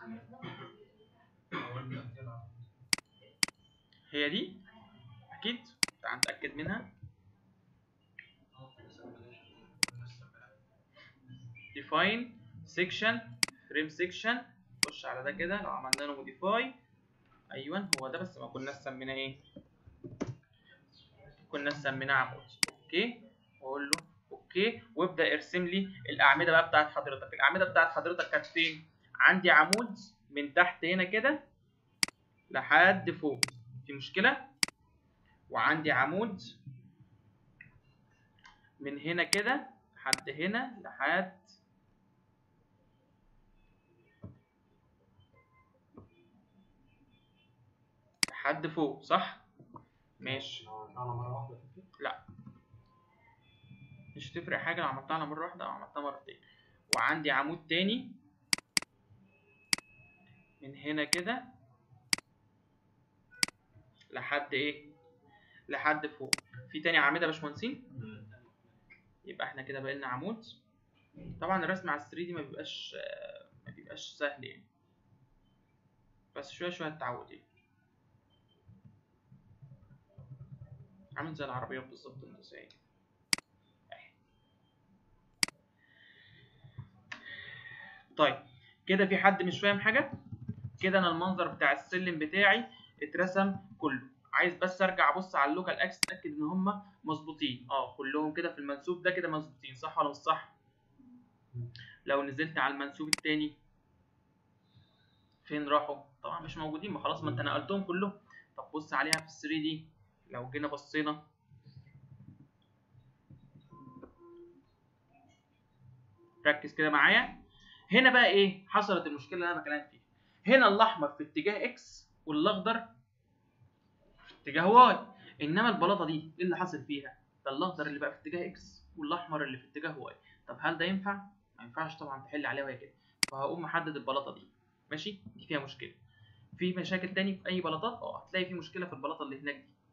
هي دي اكيد تعال نتاكد منها define section frame section خش على ده كده لو عملنا له modify ايوه هو ده بس ما كناش سميناه ايه كنا سميناه عمود اوكي واقول له اوكي وابدا ارسم لي الاعمده بقى بتاعت حضرتك الاعمده بتاعت حضرتك كانت فين عندي عمود من تحت هنا كده لحد فوق في مشكله وعندي عمود من هنا كده لحد هنا لحد لحد فوق صح ماشي على مرة واحدة تفرق؟ مش هتفرق حاجة لو عملتها على مرة واحدة أو عملتها مرتين وعندي عمود تاني من هنا كده لحد ايه لحد فوق في تاني أعمدة يا باشمهندسين يبقى احنا كده بقى لنا عمود طبعا الرسم على 3 دي ما بيبقاش آه، ما بيبقاش سهل يعني بس شوية شوية تعود يعني عامل زي العربيات بالظبط انت سايق طيب كده في حد مش فاهم حاجة كده انا المنظر بتاع السلم بتاعي اترسم كله عايز بس ارجع ابص على اللوكال اكس اتاكد ان هم مظبوطين اه كلهم كده في المنسوب ده كده مظبوطين صح ولا مش صح لو نزلت على المنسوب التاني فين راحوا طبعا مش موجودين ما خلاص ما انت نقلتهم كلهم طب بص عليها في 3 دي لو جينا بصينا ركز كده معايا هنا بقى ايه حصلت المشكله اللي انا بكلم فيها هنا الاحمر في اتجاه اكس والاخضر في اتجاه واي انما البلاطه دي ايه اللي حصل فيها ده الاخضر اللي بقى في اتجاه اكس والاحمر اللي في اتجاه واي طب هل ده ينفع ما ينفعش طبعا تحل عليها وهي كده فهقوم محدد البلاطه دي ماشي دي فيها مشكله في مشاكل تاني في اي بلاطات اه هتلاقي في مشكله في البلاطه اللي هناك دي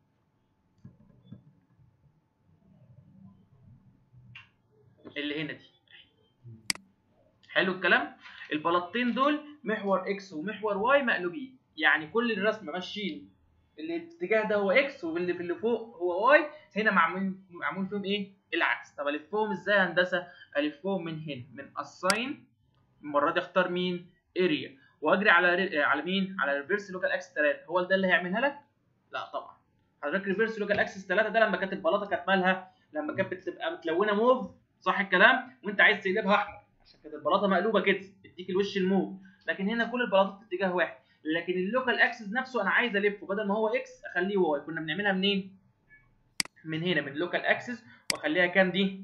اللي هنا دي حلو الكلام البلاطتين دول محور اكس ومحور واي مقلوبين يعني كل الرسم ماشيين اللي الاتجاه ده هو اكس واللي في اللي فوق هو واي هنا معمول معمول فيهم ايه العكس طب الفهم ازاي يا هندسه الفهم من هنا من اساين المره دي اختار مين اريا واجري على ري... على مين على ريفرس لوكال اكس 3 هو ده اللي هيعملها لك لا طبعا حضرتك ريفرس لوكال اكسس 3 ده لما كانت البلاطه كانت مالها لما كانت بتبقى متلونه موف صح الكلام وانت عايز تقلبها احمر عشان كده البلاطه مقلوبه كده تديك الوش الموف لكن هنا كل البلاطات في اتجاه واحد لكن اللوكال اكسس نفسه انا عايز الفه بدل ما هو اكس اخليه واي كنا بنعملها منين من هنا من لوكال اكسس واخليها كام دي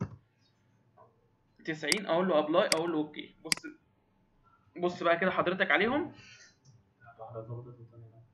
90 اقول له ابلاي اقول له اوكي بص بص بقى كده حضرتك عليهم واحدة ظبطت والتانية لا.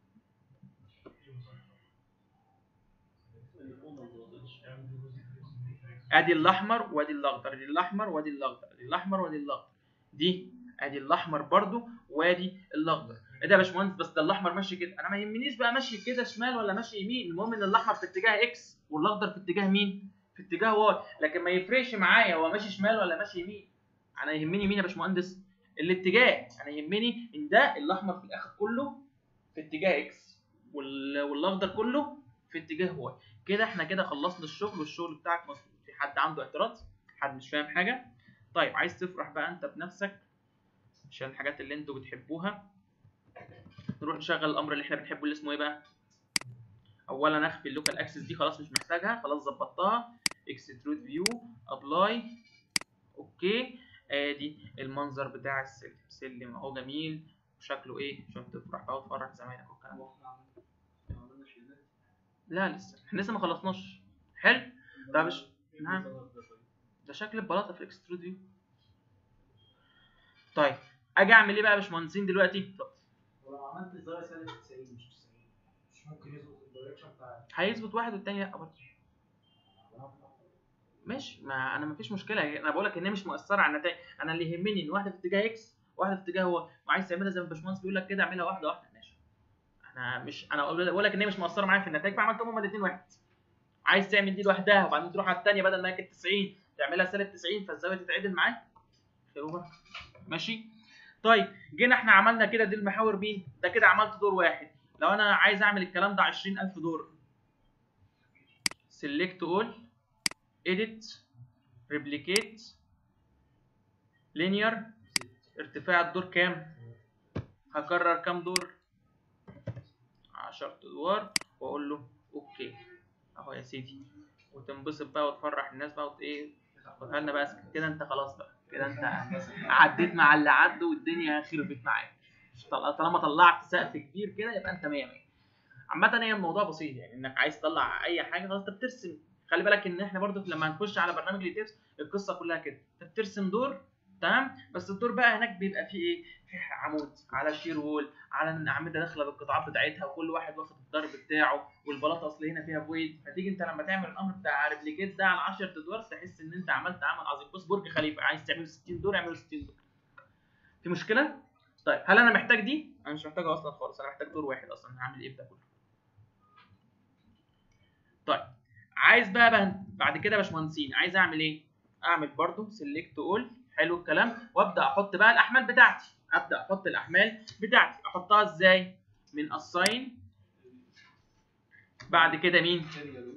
ادي الاحمر وادي الاخضر ادي الاحمر وادي الاخضر ادي الاحمر وادي الاخضر دي ادي الاحمر برضو وادي الاخضر ايه ده يا باشمهندس بس ده الاحمر ماشي كده انا ما يهمنيش بقى ماشي كده شمال ولا ماشي يمين المهم ان الاحمر في اتجاه اكس والاخضر في اتجاه مين في اتجاه واي لكن ما يفرقش معايا هو ماشي شمال ولا ماشي يمين انا يهمني مين يا باشمهندس الاتجاه انا يهمني ان ده الاحمر في الاخر كله في اتجاه اكس وال- والاخضر كله في اتجاه واي كده احنا كده خلصنا الشغل والشغل بتاعك مظبوط في حد عنده اعتراض حد مش فاهم حاجه طيب عايز تفرح بقى انت بنفسك عشان الحاجات اللي انتوا بتحبوها نروح نشغل الامر اللي احنا بنحبه اللي اسمه ايه بقى اولا اخفي اللوكال اكسس دي خلاص مش محتاجها خلاص ظبطتها اكسترود فيو ابلاي اوكي ادي المنظر بتاع السلم سلم اهو جميل وشكله ايه عشان تفرح بقى وتفرح زمايلك والكلام ده هو احنا عملنا ما عملناش ازاي لا لسه احنا لسه ما خلصناش حلو طب مش نعم. ده شكل البلاطه في الاكسترود فيو طيب اجي اعمل ايه بقى يا باشمهندسين دلوقتي طب ولو عملت الزاويه سالب 90 مش 90 مش ممكن يظبط الدايركشن بتاع هيظبط واحد والتاني لا برضه ماشي ما انا مفيش مشكله انا بقول لك ان هي مش مؤثره على النتائج انا اللي يهمني ان واحده في اتجاه اكس واحده في اتجاه هو وعايز تعملها زي ما الباشمهندس بيقول لك كده اعملها واحده واحده ماشي انا مش انا بقول لك ان هي مش مؤثره معايا في النتائج فعملتهم هما الاثنين واحد عايز تعمل دي لوحدها وبعدين تروح على الثانيه بدل ما هي كانت 90 تعملها سالب 90 فالزاويه تتعدل معاك خير وبركه ماشي طيب جينا احنا عملنا كده دي المحاور مين ده كده عملت دور واحد لو انا عايز اعمل الكلام ده 20000 دور select all edit replicate linear ارتفاع الدور كام هكرر كام دور 10 ادوار واقول له اوكي اهو يا سيدي وتنبسط بقى وتفرح الناس بقى وت ايه خدها لنا بقى كده انت خلاص بقى كده انت عديت مع اللي عدوا والدنيا خربت معاك طل- طالما طلعت سقف كبير كده يبقى انت 100 100 عامة هي الموضوع بسيط يعني انك عايز تطلع اي حاجة خلاص انت بترسم خلي بالك ان احنا برضو لما هنخش على برنامج التيبس القصة كلها كده انت بترسم دور تمام بس الدور بقى هناك بيبقى فيه ايه فيه عمود على شير وول على ان اعمده داخله بالقطاعات بتاعتها وكل واحد واخد الضرب بتاعه والبلاطه اصل هنا فيها فويد فتيجي انت لما تعمل الامر بتاع ريبليكيت ده على 10 ادوار تحس ان انت عملت عمل عظيم بص برج خليفه عايز تعمله 60 دور اعمله 60 دور في مشكله طيب هل انا محتاج دي انا مش محتاجها اصلا خالص انا محتاج دور واحد اصلا هعمل ايه في ده كله طيب عايز بقى, بقى بعد كده يا باشمهندسين عايز اعمل ايه اعمل برضو سيلكت اول حلو الكلام وابدا احط بقى الاحمال بتاعتي ابدا احط الاحمال بتاعتي احطها ازاي من اساين بعد كده مين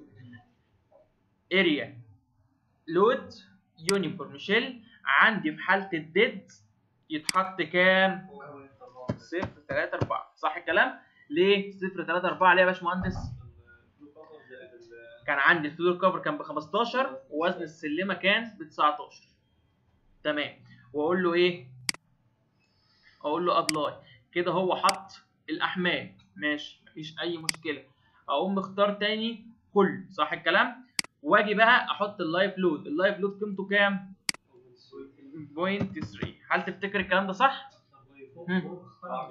اريا لود يونيفورم شيل عندي في حاله الديد يتحط كام صفر 3 4 صح الكلام ليه صفر 3 4 ليه يا باشمهندس كان عندي الفلور كفر كان ب 15 ووزن السلمه كان ب 19 تمام واقول له ايه اقول له ابلاي كده هو حط الاحمال ماشي مفيش اي مشكله اقوم مختار تاني كل صح الكلام واجي بقى احط اللايف لود اللايف لود قيمته كام 0.3 هل تفتكر الكلام ده صح مم.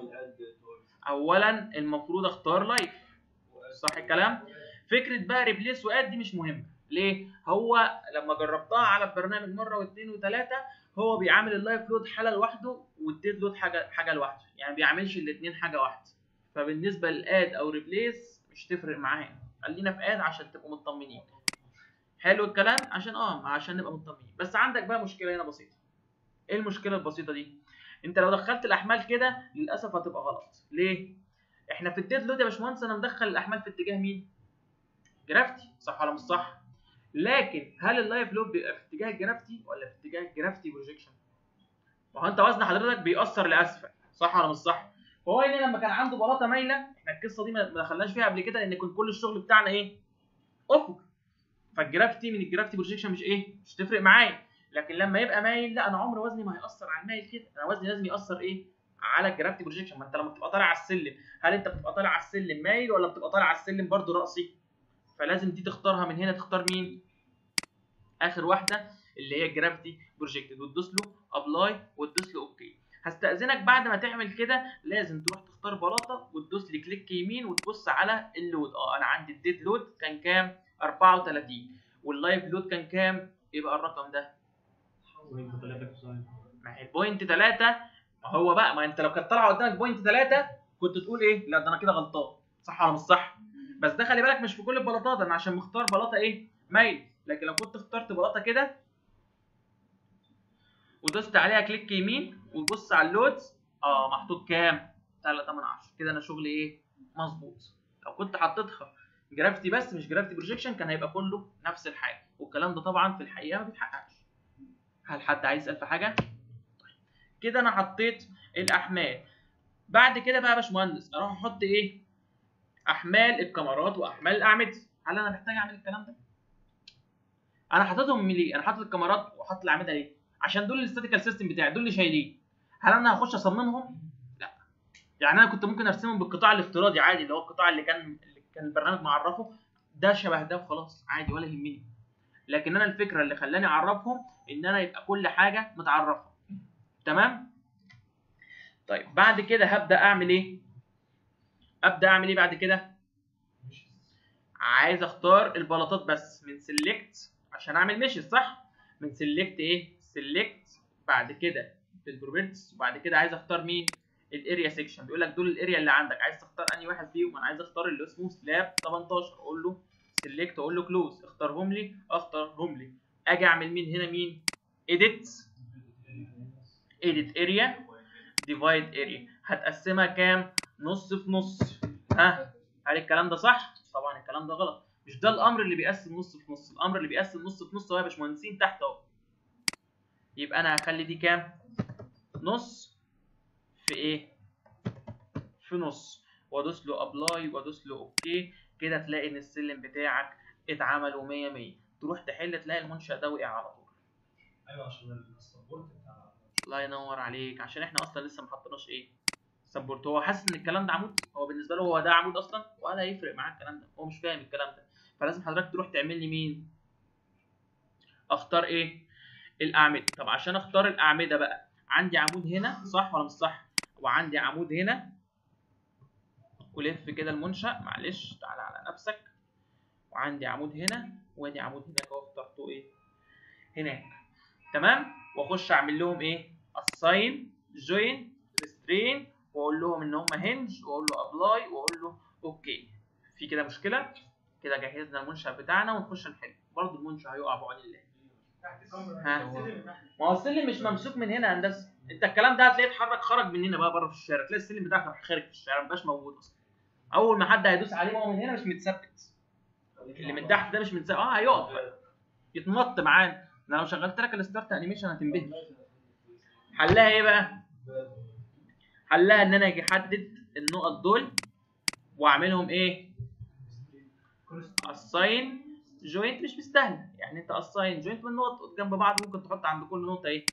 اولا المفروض اختار لايف صح الكلام فكره بقى ريبليس واد دي مش مهمه ليه هو لما جربتها على البرنامج مره واثنين وثلاثه هو بيعامل اللايف لود حاله لوحده والديد لود حاجه حاجه لوحده يعني بيعملش الاثنين حاجه واحده فبالنسبه للاد او ريبليس مش تفرق معانا خلينا في اد عشان تبقوا مطمنين حلو الكلام عشان اه عشان نبقى مطمنين بس عندك بقى مشكله هنا بسيطه ايه المشكله البسيطه دي انت لو دخلت الاحمال كده للاسف هتبقى غلط ليه احنا في الديد لود يا باشمهندس انا مدخل الاحمال في اتجاه مين جرافتي صح ولا مش صح لكن هل اللايف لود بيبقى في اتجاه الجرافتي ولا في اتجاه الجرافتي بروجيكشن ما هو انت وزن حضرتك بيأثر لاسفل صح ولا مش صح فهو هنا لما كان عنده بلاطه مايله احنا القصه دي ما ما دخلناش فيها قبل كده لان كان كل الشغل بتاعنا ايه افق فالجرافتي من الجرافتي بروجيكشن مش ايه مش تفرق معايا لكن لما يبقى مايل لا انا عمر وزني ما هيأثر على المايل كده انا وزني لازم يأثر ايه على الجرافتي بروجيكشن ما انت لما بتبقى طالع على السلم هل انت بتبقى طالع على السلم مايل ولا بتبقى طالع على السلم برضه راسي فلازم دي تختارها من هنا تختار مين اخر واحده اللي هي الجرافيتي بروجكتد وتدوس له ابلاي وتدوس له اوكي هستأذنك بعد ما تعمل كده لازم تروح تختار بلاطه وتدوس لي كليك يمين وتبص على اللود اه انا عندي الديد لود كان كام 34 واللايف لود كان كام يبقى الرقم ده ما هي بوينت 3 ما هو بقى ما انت لو كانت طالعه قدامك بوينت 3 كنت تقول ايه لا ده انا كده غلطان صح ولا مش صح بس ده خلي بالك مش في كل البلاطات انا عشان مختار بلاطه ايه مايل لكن لو كنت اخترت بلاطه كده ودوست عليها كليك يمين وتبص على اللودز اه محطوط كام 3 من 10 كده انا شغلي ايه مظبوط لو كنت حطيتها جرافيتي بس مش جرافيتي بروجيكشن كان هيبقى كله نفس الحاجه والكلام ده طبعا في الحقيقه ما بيتحققش هل حد عايز يسال في حاجه كده انا حطيت الاحمال بعد كده بقى يا باشمهندس اروح احط ايه احمال الكاميرات واحمال الاعمده هل انا محتاج اعمل الكلام ده انا حاططهم من ليه انا حاطط الكاميرات وحاطط الاعمده ليه عشان دول الاستاتيكال سيستم بتاعي دول اللي شايلين هل انا هخش اصممهم لا يعني انا كنت ممكن ارسمهم بالقطاع الافتراضي عادي اللي هو القطاع اللي كان اللي كان البرنامج معرفه ده شبه ده وخلاص عادي ولا يهمني لكن انا الفكره اللي خلاني اعرفهم ان انا يبقى كل حاجه متعرفه تمام طيب بعد كده هبدا اعمل ايه ابدا اعمل ايه بعد كده عايز اختار البلاطات بس من سيلكت عشان اعمل ميشز صح من سيلكت ايه سيلكت بعد كده في البروبرتيز وبعد كده عايز اختار مين الاريا سيكشن بيقول لك دول الاريا اللي عندك عايز تختار انهي واحد فيهم انا عايز اختار اللي اسمه سلاب 18 اقول له سيلكت اقول له كلوز اختارهم لي اختارهم لي اجي اعمل مين هنا مين اديت اديت اريا ديفايد اريا هتقسمها كام نص في نص ها هل الكلام ده صح طبعا الكلام ده غلط مش ده الامر اللي بيقسم نص في نص الامر اللي بيقسم نص في نص هو يا باشمهندسين تحت اهو يبقى انا هخلي دي كام نص في ايه في نص وادوس له ابلاي وادوس له اوكي كده تلاقي ان السلم بتاعك اتعمل و100 100 تروح تحل تلاقي المنشأ ده وقع على طول ايوه عشان السبورت بتاع الله ينور عليك عشان احنا اصلا لسه ما حطيناش ايه سبورت هو حاسس ان الكلام ده عمود هو بالنسبه له هو ده عمود اصلا ولا هيفرق معاه الكلام ده هو مش فاهم الكلام ده فلازم حضرتك تروح تعمل لي مين اختار ايه الاعمده طب عشان اختار الاعمده بقى عندي عمود هنا صح ولا مش صح وعندي عمود هنا ولف كده المنشأ معلش تعالى على نفسك وعندي عمود هنا وادي عمود هناك اهو اخترته ايه هناك تمام واخش اعمل لهم ايه اساين جوين ريسترين واقول لهم ان هم هنج واقول له ابلاي واقول له اوكي في كده مشكله كده جهزنا المنشأ بتاعنا ونخش نحل برضه المنشأ هيقع بعون الله تحت الكاميرا ها. السلم تحت ما هو السلم مش ممسوك من هنا يا هندسه انت الكلام ده هتلاقيه اتحرك خرج من هنا بقى بره في الشارع تلاقي السلم بتاعك راح خارج في الشارع مبقاش موجود اصلا اول ما حد هيدوس عليه ما هو من هنا مش متثبت اللي من تحت ده مش متثبت اه هيقف بقى. يتنط معانا انا لو شغلت لك الستارت انيميشن هتنبهر حلها ايه بقى حلها ان انا اجي احدد النقط دول واعملهم ايه اساين جوينت مش مستاهله يعني انت اساين جوينت من نقط جنب بعض ممكن تحط عند كل نقطه ايه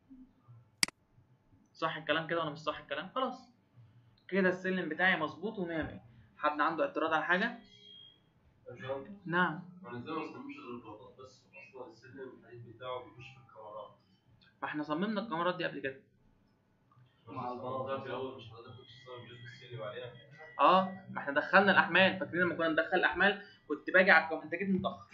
صح الكلام كده ولا مش صح الكلام خلاص كده السلم بتاعي مظبوط و100 100 حد عنده اعتراض على حاجه نعم انا ازاي ما اصممش غير البلاطات بس اصلا السلم الحديد بتاعه بيخش في الكاميرات ما احنا صممنا الكاميرات دي قبل كده مع البلاطات في الاول مش حضرتك كنت تصمم جزء السلم عليها اه ما احنا دخلنا الاحمال فاكرين لما كنا ندخل الاحمال كنت باجي على الكاميرا انت جيت متاخر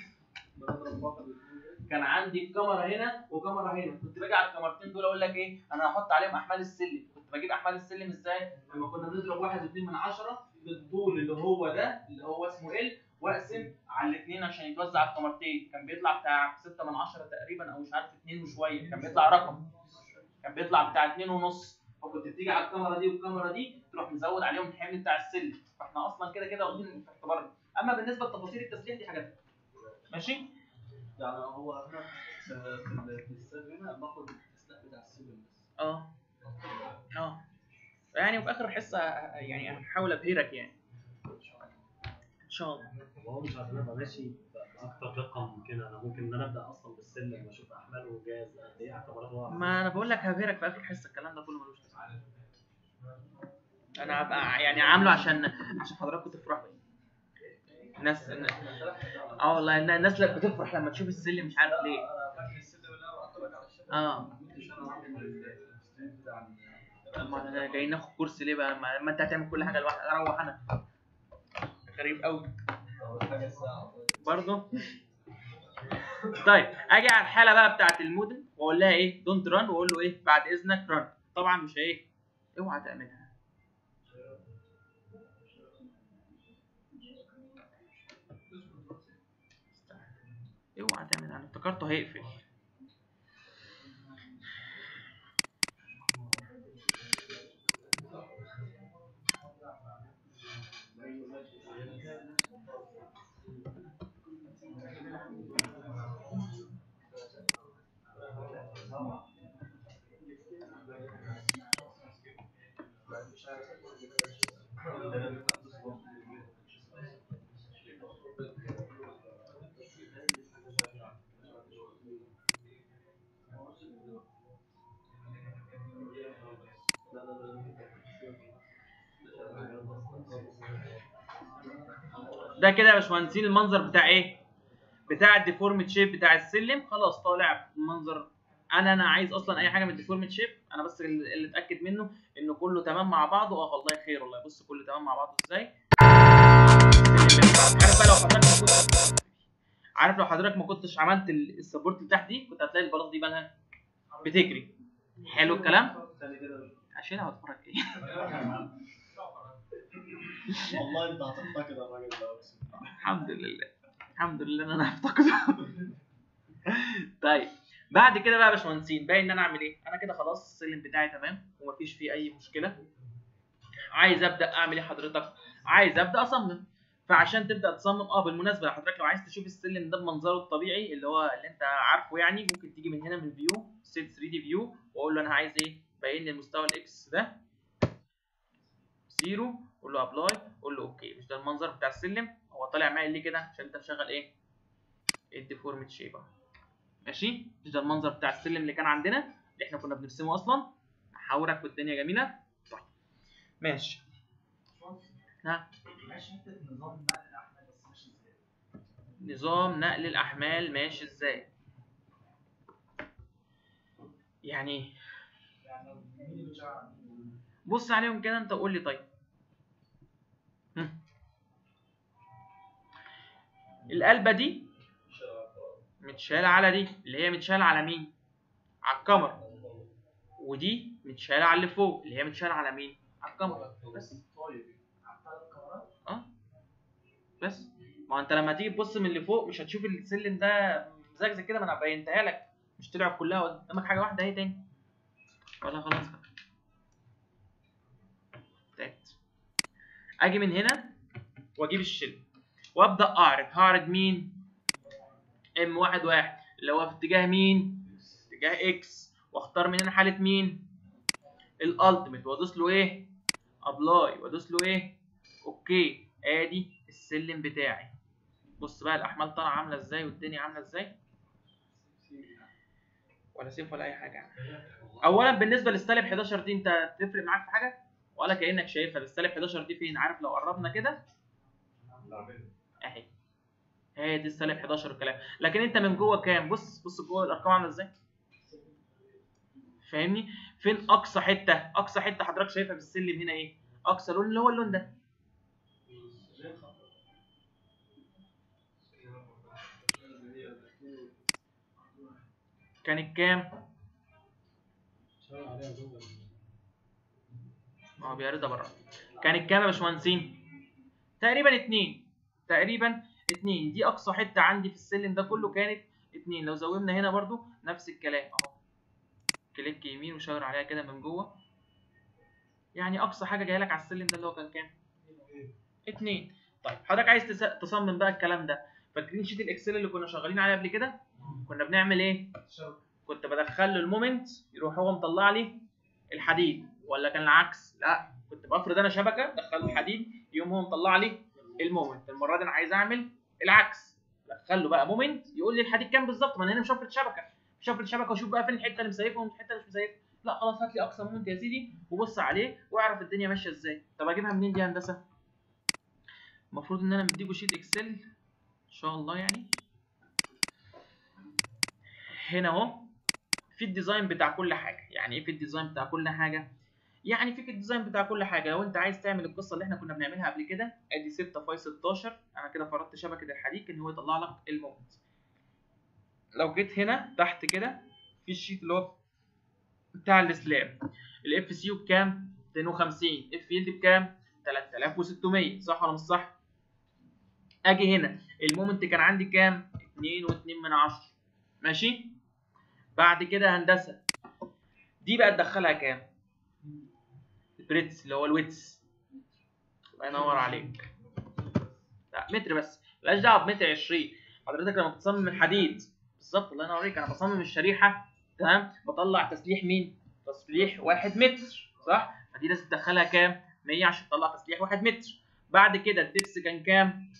كان عندي الكاميرا هنا وكاميرا هنا كنت باجي على الكاميرتين دول اقول لك ايه انا هحط عليهم احمال السلم كنت بجيب احمال السلم ازاي لما كنا بنضرب واحد واتنين من عشرة بالطول اللي هو ده اللي هو اسمه ال واقسم على الاثنين عشان يتوزع على الكاميرتين كان بيطلع بتاع 6 من 10 تقريبا او مش عارف 2 وشويه كان بيطلع رقم كان بيطلع بتاع 2 ونص فكنت بتيجي على الكاميرا دي والكاميرا دي تروح مزود عليهم الحمل بتاع السلم فاحنا اصلا كده كده واخدين في اعتبارنا اما بالنسبه لتفاصيل التسليح دي حاجات ماشي يعني هو انا في ال- في السر هنا باخد التسليح بتاع السلم بس اه اه يعني وفي اخر حصه يعني هحاول ابهرك يعني ان شاء الله هو مش عشان ابقى ماشي باكتر دقه ممكنه انا ممكن ان انا ابدا اصلا بالسلم واشوف احمال وجاز قد ايه اعتبارات واقع ما انا بقول لك هبهرك في اخر حصه الكلام ده كله ملوش لازمه انا هبقى يعني عامله عشان عشان حضراتكم تفرحوا الناس اه والله النا- الناس لا بتفرح لما تشوف السلم مش عارف ليه فاكر السلم اللي انا قلت لك على الشغل اه مش انا عامل الستريم بتاع ما انا جاي ناخد كورس ليه بقى ما ما انت هتعمل كل حاجه لوحدك اروح انا غريب قوي حاجه الساعه برضه طيب اجي على الحاله بقى بتاعت المودم واقول لها ايه دونت ران واقول له ايه بعد اذنك ران طبعا مش ايه اوعى تعملها اوعى تعملها انا افتكرته هيقفل ده كده يا باشمهندسين المنظر بتاع ايه بتاع الديفورمد شيب بتاع السلم خلاص طالع منظر انا انا عايز اصلا اي حاجه من الديفورمد شيب انا بس اللي اللي اتاكد منه انه كله تمام مع بعضه اه والله خير والله بص كله تمام مع بعضه ازاي عارف بقى لو حضرتك ما كنتش عارف لو حضرتك ما كنتش عملت ال- السبورت اللي تحت دي كنت هتلاقي البلاط دي مالها بتجري حلو الكلام اشيلها واتفرج ايه والله انت هتفتقد الراجل ده اقسم الحمد لله الحمد لله ان انا هفتقده طيب بعد كده بقى يا باشمهندسين باقي ان انا اعمل ايه انا كده خلاص السلم بتاعي تمام ومفيش فيه اي مشكله عايز ابدا اعمل ايه حضرتك عايز ابدا اصمم فعشان تبدا تصمم اه بالمناسبه لو حضرتك لو عايز تشوف السلم ده بمنظره الطبيعي اللي هو اللي انت عارفه يعني ممكن تيجي من هنا من فيو سيت 3 دي فيو واقول له انا عايز ايه باين لي المستوى الاكس ده زيرو قول له ابلاي قول له اوكي مش ده المنظر بتاع السلم هو طالع معايا ليه كده عشان انت مشغل ايه الديفورمد شيب اهو ماشي مش ده المنظر بتاع السلم اللي كان عندنا اللي احنا كنا بنرسمه اصلا احاورك والدنيا جميله طيب ماشي ها ماشي حته نظام نقل الاحمال بس ماشي ازاي؟ نظام نقل الاحمال ماشي ازاي يعني إيه؟ يعني مين اللي بيشتغل بص عليهم كده انت وقول لي طيب هم. القلبه دي متشالة على دي اللي هي متشالة على مين؟ على الكاميرا ودي متشالة على اللي فوق اللي هي متشالة على مين؟ على الكاميرا بس على الثلاث كاميرات اه بس ما انت لما تيجي تبص من اللي فوق مش هتشوف السلم ده مزجزج كده ما انا بينتها لك مش طلع كلها قدامك حاجه واحده اهي تاني ولا خلاص بقى تعبت اجي من هنا واجيب الشل وابدا اعرض هعرض مين ام واحد واحد اللي هو في اتجاه مين اتجاه اكس واختار من هنا حاله مين الالتيميت وادوس له ايه ابلاي وادوس له ايه اوكي ادي السلم بتاعي بص بقى الاحمال طالعه عامله ازاي والدنيا عامله ازاي ولا سيف ولا اي حاجه يعني. اولا بالنسبه للسالب 11 دي انت تفرق معاك في حاجه ولا كانك شايفها السالب 11 دي فين عارف لو قربنا كده اهي هي دي السالب 11 الكلام لكن انت من جوه كام بص بص جوه الارقام عامله ازاي فاهمني فين اقصى حته اقصى حته حضرتك شايفها في السلم هنا ايه اقصى لون اللي هو اللون ده كانت كام شغال عليها جوجل ما هو بيعرضها بره كانت كام يا باشمهندسين تقريبا اتنين تقريبا اتنين دي اقصى حته عندي في السلم ده كله كانت اتنين لو زودنا هنا برضو نفس الكلام اهو كليك يمين وشاور عليها كده من جوه يعني اقصى حاجه جايه لك على السلم ده اللي هو كان كام اتنين طيب حضرتك عايز تس- تصمم بقى الكلام ده فاكرين شيت الاكسل اللي كنا شغالين عليه قبل كده كنا بنعمل ايه كنت بدخل له المومنت يروح هو مطلع لي الحديد ولا كان العكس لا كنت بفرض انا شبكه ادخل له الحديد يقوم هو مطلع لي المومنت المره دي انا عايز اعمل العكس ادخل له بقى مومنت يقول لي الحديد كام بالظبط ما انا هنا مش هفرض شبكه مش هفرض شبكه واشوف بقى فين الحته اللي مسيفها ومش الحته اللي مش مسيفها لا خلاص هات لي اقصى مومنت يا سيدي وبص عليه واعرف الدنيا ماشيه ازاي طب اجيبها منين دي يا هندسه المفروض ان انا مديكوا شيت اكسل ان شاء الله يعني هنا اهو في الديزاين بتاع كل حاجه يعني ايه في الديزاين بتاع كل حاجه يعني فيك الديزاين بتاع كل حاجه لو انت عايز تعمل القصه اللي احنا كنا بنعملها قبل كده ادي 6 فاي 16 انا كده فرضت شبكه الحديد ان هو يطلع لك المومنت لو جيت هنا تحت كده في الشيت اللي هو بتاع السلاب الاف سي يو بكام 250 اف يلد بكام 3600 صح ولا مش صح اجي هنا المومنت كان عندي كام 2 و2 من 10 ماشي بعد كده هندسه دي بقى تدخلها كام البريتس اللي هو الويتس الله ينور عليك لا متر بس ملهاش دعوه بمتر 20 حضرتك لما بتصمم الحديد بالظبط الله ينور عليك انا بصمم الشريحه تمام بطلع تسليح مين تسليح 1 متر صح فدي لازم تدخلها كام 100 عشان تطلع تسليح 1 متر بعد كده الدبس كان كام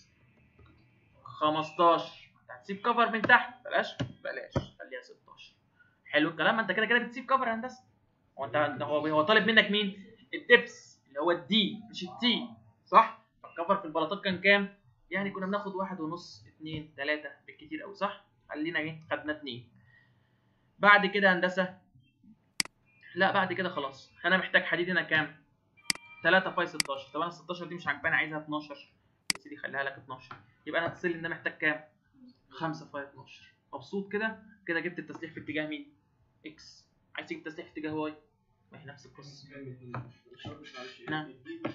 15 هتسيب كفر من تحت بلاش بلاش خليها 16 حلو الكلام ما انت كده كده بتسيب كفر يا هندسه هو انت هو هو طالب منك مين الدبس اللي هو الدي مش التي صح فالكفر في البلاطات كان كام يعني كنا بناخد واحد ونص اتنين تلاته بالكتير قوي صح خلينا ايه خدنا اتنين بعد كده هندسه لا بعد كده خلاص انا محتاج حديد هنا كام 3 فاي 16 طب انا 16 دي مش عاجباني عايزها 12 يا سيدي خليها لك 12 يبقى انا السلم ده محتاج كام 5 فاي 12 مبسوط كده كده جبت التسليح في اتجاه مين اكس عايز تجيب التسليح في اتجاه واي ما هي نفس القصه نعم.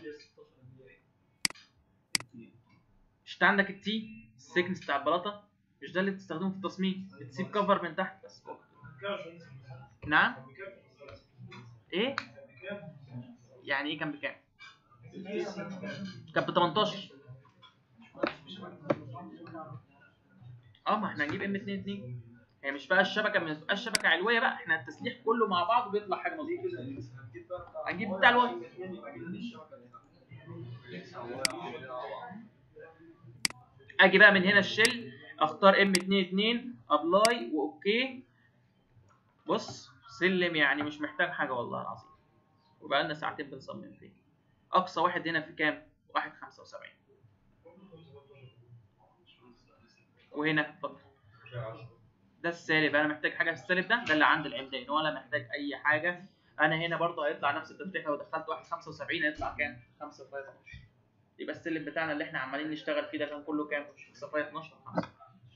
مش انت عندك التي السيكنس بتاع البلاطه مش ده اللي بتستخدمه في التصميم بتسيب كفر من تحت بس نعم ايه يعني ايه كان بكام كان ب 18 اه ما احنا هنجيب ام 2 2 هي مش بقى الشبكه ما تبقاش شبكه علويه بقى احنا التسليح كله مع بعض بيطلع حاجه نظيفه هنجيب بتاع الواي اجي بقى من هنا الشل اختار ام 2 2 ابلاي واوكي بص سلم يعني مش محتاج حاجه والله العظيم وبقى لنا ساعتين بنصمم فيه اقصى واحد هنا في كام 1.75 وهنا اتفضل ده السالب انا محتاج حاجه في السالب ده ده اللي عند العمدان ولا محتاج اي حاجه انا هنا برضه هيطلع نفس التسليح لو دخلت 1.75 هيطلع كام 5 فاي 12 يبقى السلم بتاعنا اللي احنا عمالين نشتغل فيه ده كان كله كام 5 فاي 12 5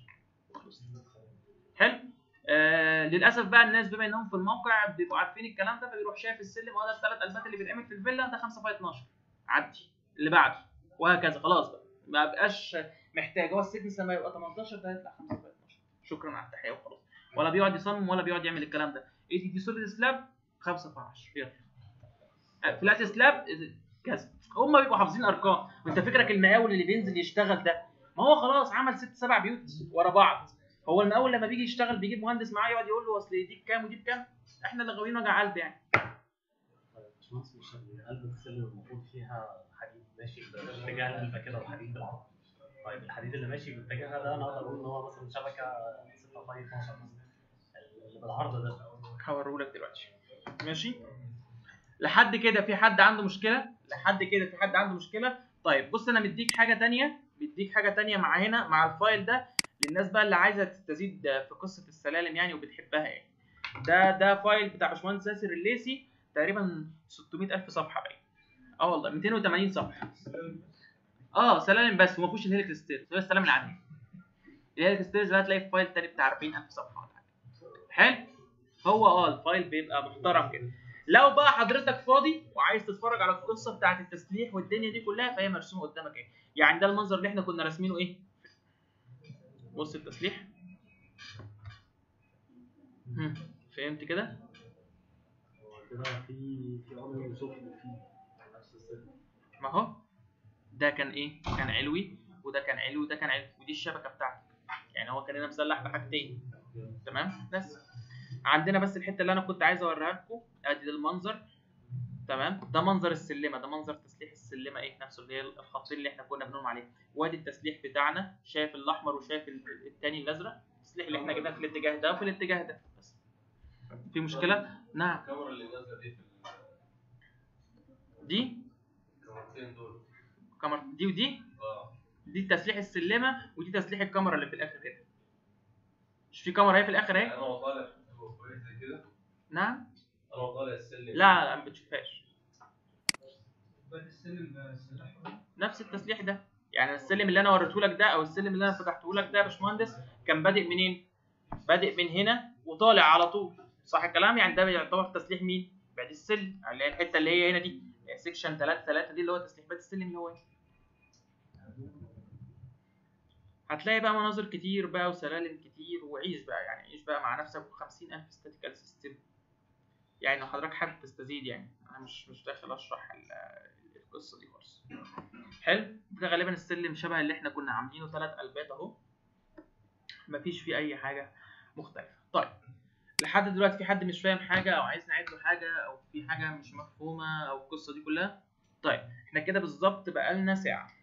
حلو آه للاسف بقى الناس بما انهم في الموقع بيبقوا عارفين الكلام ده فبيروح شايف السلم هو ده الثلاث قلبات اللي بيتعمل في الفيلا ده 5 فاي 12 عدي اللي بعده وهكذا خلاص بقى ما بقاش محتاج هو السيكنس لما يبقى 18 ده هيطلع 5 فاي 12 شكرا على التحيه وخلاص ولا بيقعد يصمم ولا بيقعد يعمل الكلام ده ايه دي دي سوليد سلاب 5 في 10 يلا فلات سلاب كذا هم بيبقوا حافظين ارقام وانت فكرك المقاول اللي بينزل يشتغل ده ما هو خلاص عمل ست سبع بيوت ورا بعض هو المقاول لما بيجي يشتغل بيجيب مهندس معاه يقعد يقول له اصل دي بكام ودي بكام احنا اللي غاويين وجع قلب يعني باشمهندس مش قلب السلم المفروض فيها حديد ماشي باتجاه القلبه كده وحديد بالعرض طيب الحديد اللي ماشي باتجاهها ده انا اقدر اقول ان هو مثلا شبكه 6 فاي 12 مثلا اللي بالعرض ده هوريهولك دلوقتي ماشي لحد كده في حد عنده مشكله لحد كده في حد عنده مشكله طيب بص انا مديك حاجه تانية مديك حاجه تانية مع هنا مع الفايل ده للناس بقى اللي عايزه تستزيد في قصه السلالم يعني وبتحبها يعني ده ده فايل بتاع باشمهندس ياسر الليسي تقريبا 600000 صفحه باين اه والله 280 صفحه اه سلالم بس وما فيهوش الهيليكس ستيرز هو السلام العادي الهيليكس ستيرز ده هتلاقي في فايل تاني بتاع 40000 صفحه ولا حاجه حلو هو اه الفايل بيبقى محترم كده لو بقى حضرتك فاضي وعايز تتفرج على القصه بتاعه التسليح والدنيا دي كلها فهي مرسومه قدامك اهي يعني ده المنظر اللي احنا كنا راسمينه ايه بص التسليح هم، فهمت كده كده في في امر وسفل في نفس السلم ما هو ده كان ايه كان علوي وده كان علوي وده كان علوي ودي الشبكه بتاعتك يعني هو كان هنا مسلح بحاجتين تمام بس عندنا بس الحته اللي انا كنت عايز اوريها لكم ادي ده المنظر تمام ده منظر السلمه ده منظر تسليح السلمه ايه نفسه اللي هي الخطين اللي احنا كنا بنقول عليه وادي التسليح بتاعنا شايف الاحمر وشايف ال- التاني الازرق التسليح اللي احنا جبناه في الاتجاه ده وفي الاتجاه ده بس في مشكله نعم الكاميرا اللي نازله دي في دي الكاميرتين دول كاميرا دي ودي اه دي تسليح السلمه ودي تسليح الكاميرا اللي في الاخر كده مش في كاميرا اهي في الاخر يعني اهي انا وطالع هو كويس زي كده نعم انا وطالع السلم لا لا ما بتشوفهاش بعد السلم سلاحه نفس التسليح ده يعني السلم اللي انا وريته لك ده او السلم اللي انا فتحته لك ده يا باشمهندس كان بادئ منين بادئ من هنا وطالع على طول صح الكلام يعني ده يعتبر تسليح مين بعد السلم اللي هي الحته اللي هي هنا دي سيكشن 3 3 دي اللي هو تسليح باد السلم اللي هو هنا هتلاقي بقى مناظر كتير بقى وسلالم كتير وعيش بقى يعني عيش بقى مع نفسك و50000 ستاتيكال سيستم يعني لو حضرتك حابب تستزيد يعني انا مش مش داخل اشرح ال- القصه دي خالص حلو ده غالبا السلم شبه اللي احنا كنا عاملينه ثلاث قلبات اهو مفيش فيه اي حاجه مختلفه طيب لحد دلوقتي في حد مش فاهم حاجه او عايز نعيد له حاجه او في حاجه مش مفهومه او القصه دي كلها طيب احنا كده بالظبط بقالنا ساعه